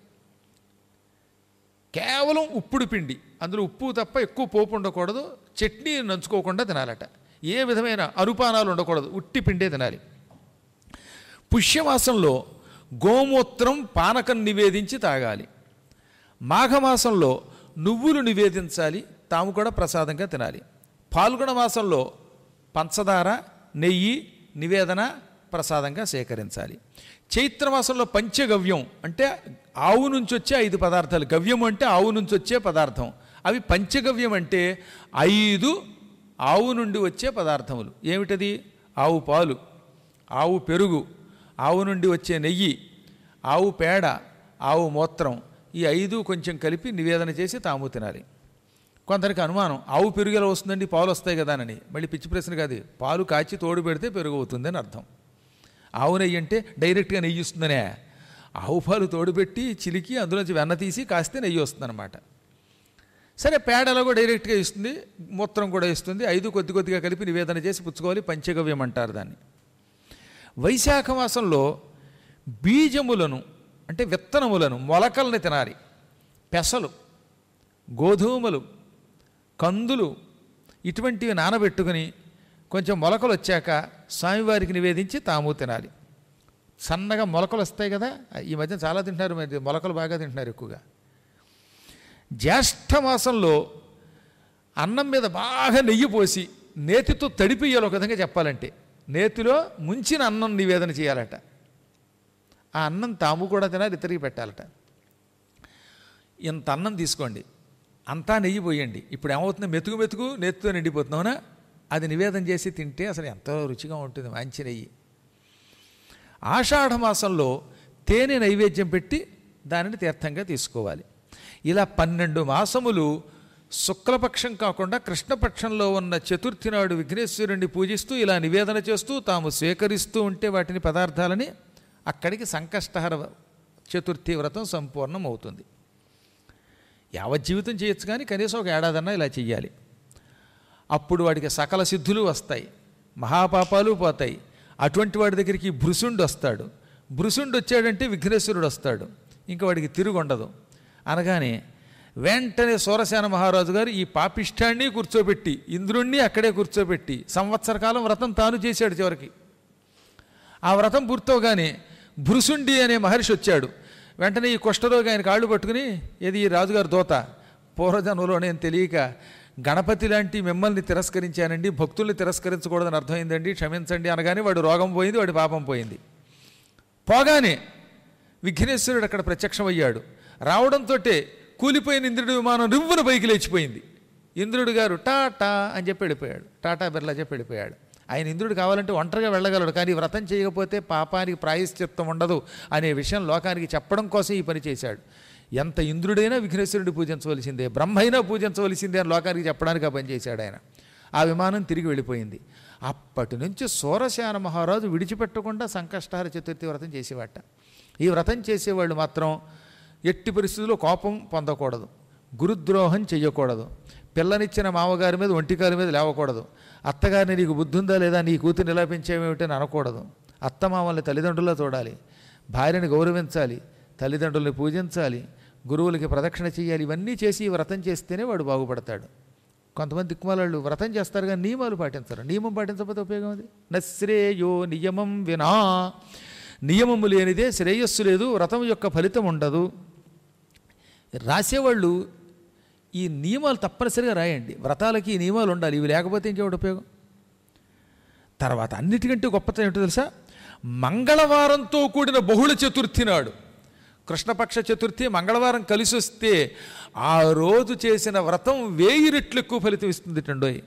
కేవలం ఉప్పుడు పిండి అందులో ఉప్పు తప్ప ఎక్కువ పోపు ఉండకూడదు చట్నీ నంచుకోకుండా తినాలట ఏ విధమైన అరుపానాలు ఉండకూడదు ఉట్టి పిండే తినాలి పుష్యమాసంలో గోమూత్రం పానకం నివేదించి తాగాలి మాఘమాసంలో నువ్వులు నివేదించాలి తాము కూడా ప్రసాదంగా తినాలి పాల్గొన మాసంలో పంచదార నెయ్యి నివేదన ప్రసాదంగా సేకరించాలి చైత్రమాసంలో పంచగవ్యం అంటే ఆవు నుంచి వచ్చే ఐదు పదార్థాలు గవ్యం అంటే ఆవు నుంచి వచ్చే పదార్థం అవి పంచగవ్యం అంటే ఐదు ఆవు నుండి వచ్చే పదార్థములు ఏమిటది ఆవు పాలు ఆవు పెరుగు ఆవు నుండి వచ్చే నెయ్యి ఆవు పేడ ఆవు మూత్రం ఈ ఐదు కొంచెం కలిపి నివేదన చేసి తాము తినాలి కొందరికి అనుమానం ఆవు పెరుగు ఎలా వస్తుందండి పాలు వస్తాయి కదా అని మళ్ళీ పిచ్చి ప్రశ్న కాదు పాలు కాచి తోడు పెడితే పెరుగు అవుతుందని అర్థం ఆవు నెయ్యి అంటే డైరెక్ట్గా నెయ్యి వస్తుందనే ఆవు పాలు తోడుపెట్టి చిలికి అందులోంచి వెన్న తీసి కాస్తే నెయ్యి వస్తుందన్నమాట సరే పేడ ఎలాగో డైరెక్ట్గా ఇస్తుంది మూత్రం కూడా ఇస్తుంది ఐదు కొద్ది కొద్దిగా కలిపి నివేదన చేసి పుచ్చుకోవాలి పంచగవ్యం అంటారు దాన్ని వైశాఖ మాసంలో బీజములను అంటే విత్తనములను మొలకల్ని తినాలి పెసలు గోధుమలు కందులు ఇటువంటివి నానబెట్టుకుని కొంచెం మొలకలు వచ్చాక స్వామివారికి నివేదించి తాము తినాలి సన్నగా మొలకలు వస్తాయి కదా ఈ మధ్య చాలా తింటున్నారు మరి మొలకలు బాగా తింటున్నారు ఎక్కువగా జ్యేష్ఠ మాసంలో అన్నం మీద బాగా నెయ్యి పోసి నేతితో తడిపియ్యాలి ఒక విధంగా చెప్పాలంటే నేతిలో ముంచిన అన్నం నివేదన చేయాలట ఆ అన్నం తాము కూడా తినాలి ఇతరికి పెట్టాలట ఇంత అన్నం తీసుకోండి అంతా నెయ్యి పోయండి ఇప్పుడు ఏమవుతుంది మెతుకు మెతుకు నెత్తుతో నిండిపోతున్నావునా అది నివేదన చేసి తింటే అసలు ఎంతో రుచిగా ఉంటుంది మంచి నెయ్యి ఆషాఢ మాసంలో తేనె నైవేద్యం పెట్టి దానిని తీర్థంగా తీసుకోవాలి ఇలా పన్నెండు మాసములు శుక్లపక్షం కాకుండా కృష్ణపక్షంలో ఉన్న చతుర్థి నాడు విఘ్నేశ్వరుణ్ణి పూజిస్తూ ఇలా నివేదన చేస్తూ తాము స్వీకరిస్తూ ఉంటే వాటిని పదార్థాలని అక్కడికి సంకష్టహర చతుర్థి వ్రతం సంపూర్ణం అవుతుంది యావజ్జీవితం చేయొచ్చు కానీ కనీసం ఒక ఏడాదన్నా ఇలా చెయ్యాలి అప్పుడు వాడికి సకల సిద్ధులు వస్తాయి మహాపాపాలు పోతాయి అటువంటి వాడి దగ్గరికి భృసుండు వస్తాడు భృసుండు వచ్చాడంటే విఘ్నేశ్వరుడు వస్తాడు ఇంకా వాడికి తిరుగుండదు అనగానే వెంటనే సూరసేన మహారాజు గారు ఈ పాపిష్టాన్ని కూర్చోబెట్టి ఇంద్రుణ్ణి అక్కడే కూర్చోబెట్టి సంవత్సర కాలం వ్రతం తాను చేశాడు చివరికి ఆ వ్రతం పూర్తవగానే భృసుండి అనే మహర్షి వచ్చాడు వెంటనే ఈ కుష్ఠరోగి ఆయన కాళ్ళు పట్టుకుని ఏది ఈ రాజుగారు దోత పూర్వజన్మలో నేను తెలియక గణపతి లాంటి మిమ్మల్ని తిరస్కరించానండి భక్తుల్ని తిరస్కరించకూడదని అర్థమైందండి క్షమించండి అనగానే వాడు రోగం పోయింది వాడి పాపం పోయింది పోగానే విఘ్నేశ్వరుడు అక్కడ ప్రత్యక్షమయ్యాడు రావడంతో కూలిపోయిన ఇంద్రుడి విమానం రివ్వున పైకి లేచిపోయింది ఇంద్రుడు గారు టాటా అని చెప్పి వెళ్ళిపోయాడు టాటా బిర్లా చెప్పి వెళ్ళిపోయాడు ఆయన ఇంద్రుడు కావాలంటే ఒంటరిగా వెళ్ళగలడు కానీ వ్రతం చేయకపోతే పాపానికి ప్రాయశ్చిత్తం ఉండదు అనే విషయం లోకానికి చెప్పడం కోసం ఈ పని చేశాడు ఎంత ఇంద్రుడైనా విఘ్నేశ్వరుడి పూజించవలసిందే బ్రహ్మైనా పూజించవలసిందే అని లోకానికి చెప్పడానికి ఆ పని చేశాడు ఆయన ఆ విమానం తిరిగి వెళ్ళిపోయింది అప్పటి నుంచి సూరసేన మహారాజు విడిచిపెట్టకుండా సంకష్టహార చతుర్థి వ్రతం చేసేవాట ఈ వ్రతం చేసేవాళ్ళు మాత్రం ఎట్టి పరిస్థితుల్లో కోపం పొందకూడదు గురుద్రోహం చెయ్యకూడదు పిల్లనిచ్చిన మామగారి మీద ఒంటికారి మీద లేవకూడదు అత్తగారిని నీకు బుద్ధి ఉందా లేదా నీ కూతురు ఇలా పెంచేమేమిటని అనకూడదు అత్తమామల్ని తల్లిదండ్రుల్లో చూడాలి భార్యని గౌరవించాలి తల్లిదండ్రుల్ని పూజించాలి గురువులకి ప్రదక్షిణ చేయాలి ఇవన్నీ చేసి ఈ వ్రతం చేస్తేనే వాడు బాగుపడతాడు కొంతమంది దిక్కుమాలాళ్ళు వ్రతం చేస్తారు కానీ నియమాలు పాటించరు నియమం పాటించకపోతే ఉపయోగం అది నశ్రేయో నియమం వినా నియమము లేనిదే శ్రేయస్సు లేదు వ్రతం యొక్క ఫలితం ఉండదు రాసేవాళ్ళు ఈ నియమాలు తప్పనిసరిగా రాయండి వ్రతాలకి ఈ నియమాలు ఉండాలి ఇవి లేకపోతే ఇంకేమిటి ఉపయోగం తర్వాత అన్నిటికంటే గొప్పతనం ఏంటో తెలుసా మంగళవారంతో కూడిన బహుళ చతుర్థి నాడు కృష్ణపక్ష చతుర్థి మంగళవారం కలిసి వస్తే ఆ రోజు చేసిన వ్రతం వేయి రెట్లు ఎక్కువ ఫలితం ఇస్తుంది టండోయ్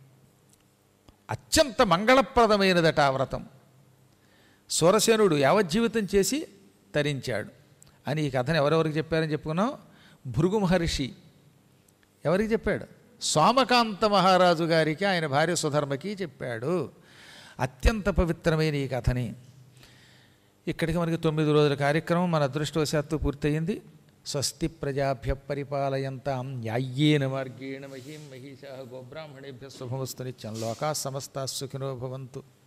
అత్యంత మంగళప్రదమైనదట ఆ వ్రతం సూరసేనుడు యావజ్జీవితం చేసి తరించాడు అని ఈ కథను ఎవరెవరికి చెప్పారని చెప్పుకున్నాం భృగు మహర్షి ఎవరికి చెప్పాడు సోమకాంత మహారాజు గారికి ఆయన భార్య సుధర్మకి చెప్పాడు అత్యంత పవిత్రమైన ఈ కథని ఇక్కడికి మనకి తొమ్మిది రోజుల కార్యక్రమం మన అదృష్టవశాత్తు పూర్తయింది స్వస్తి ప్రజాభ్య పరిపాలయంతాం న్యాయ్యేన మార్గేణ మహీం మహిషా గోబ్రాహ్మణేభ్య శుభమస్తు నిత్యం లోకా సమస్తా సుఖినో భవంతు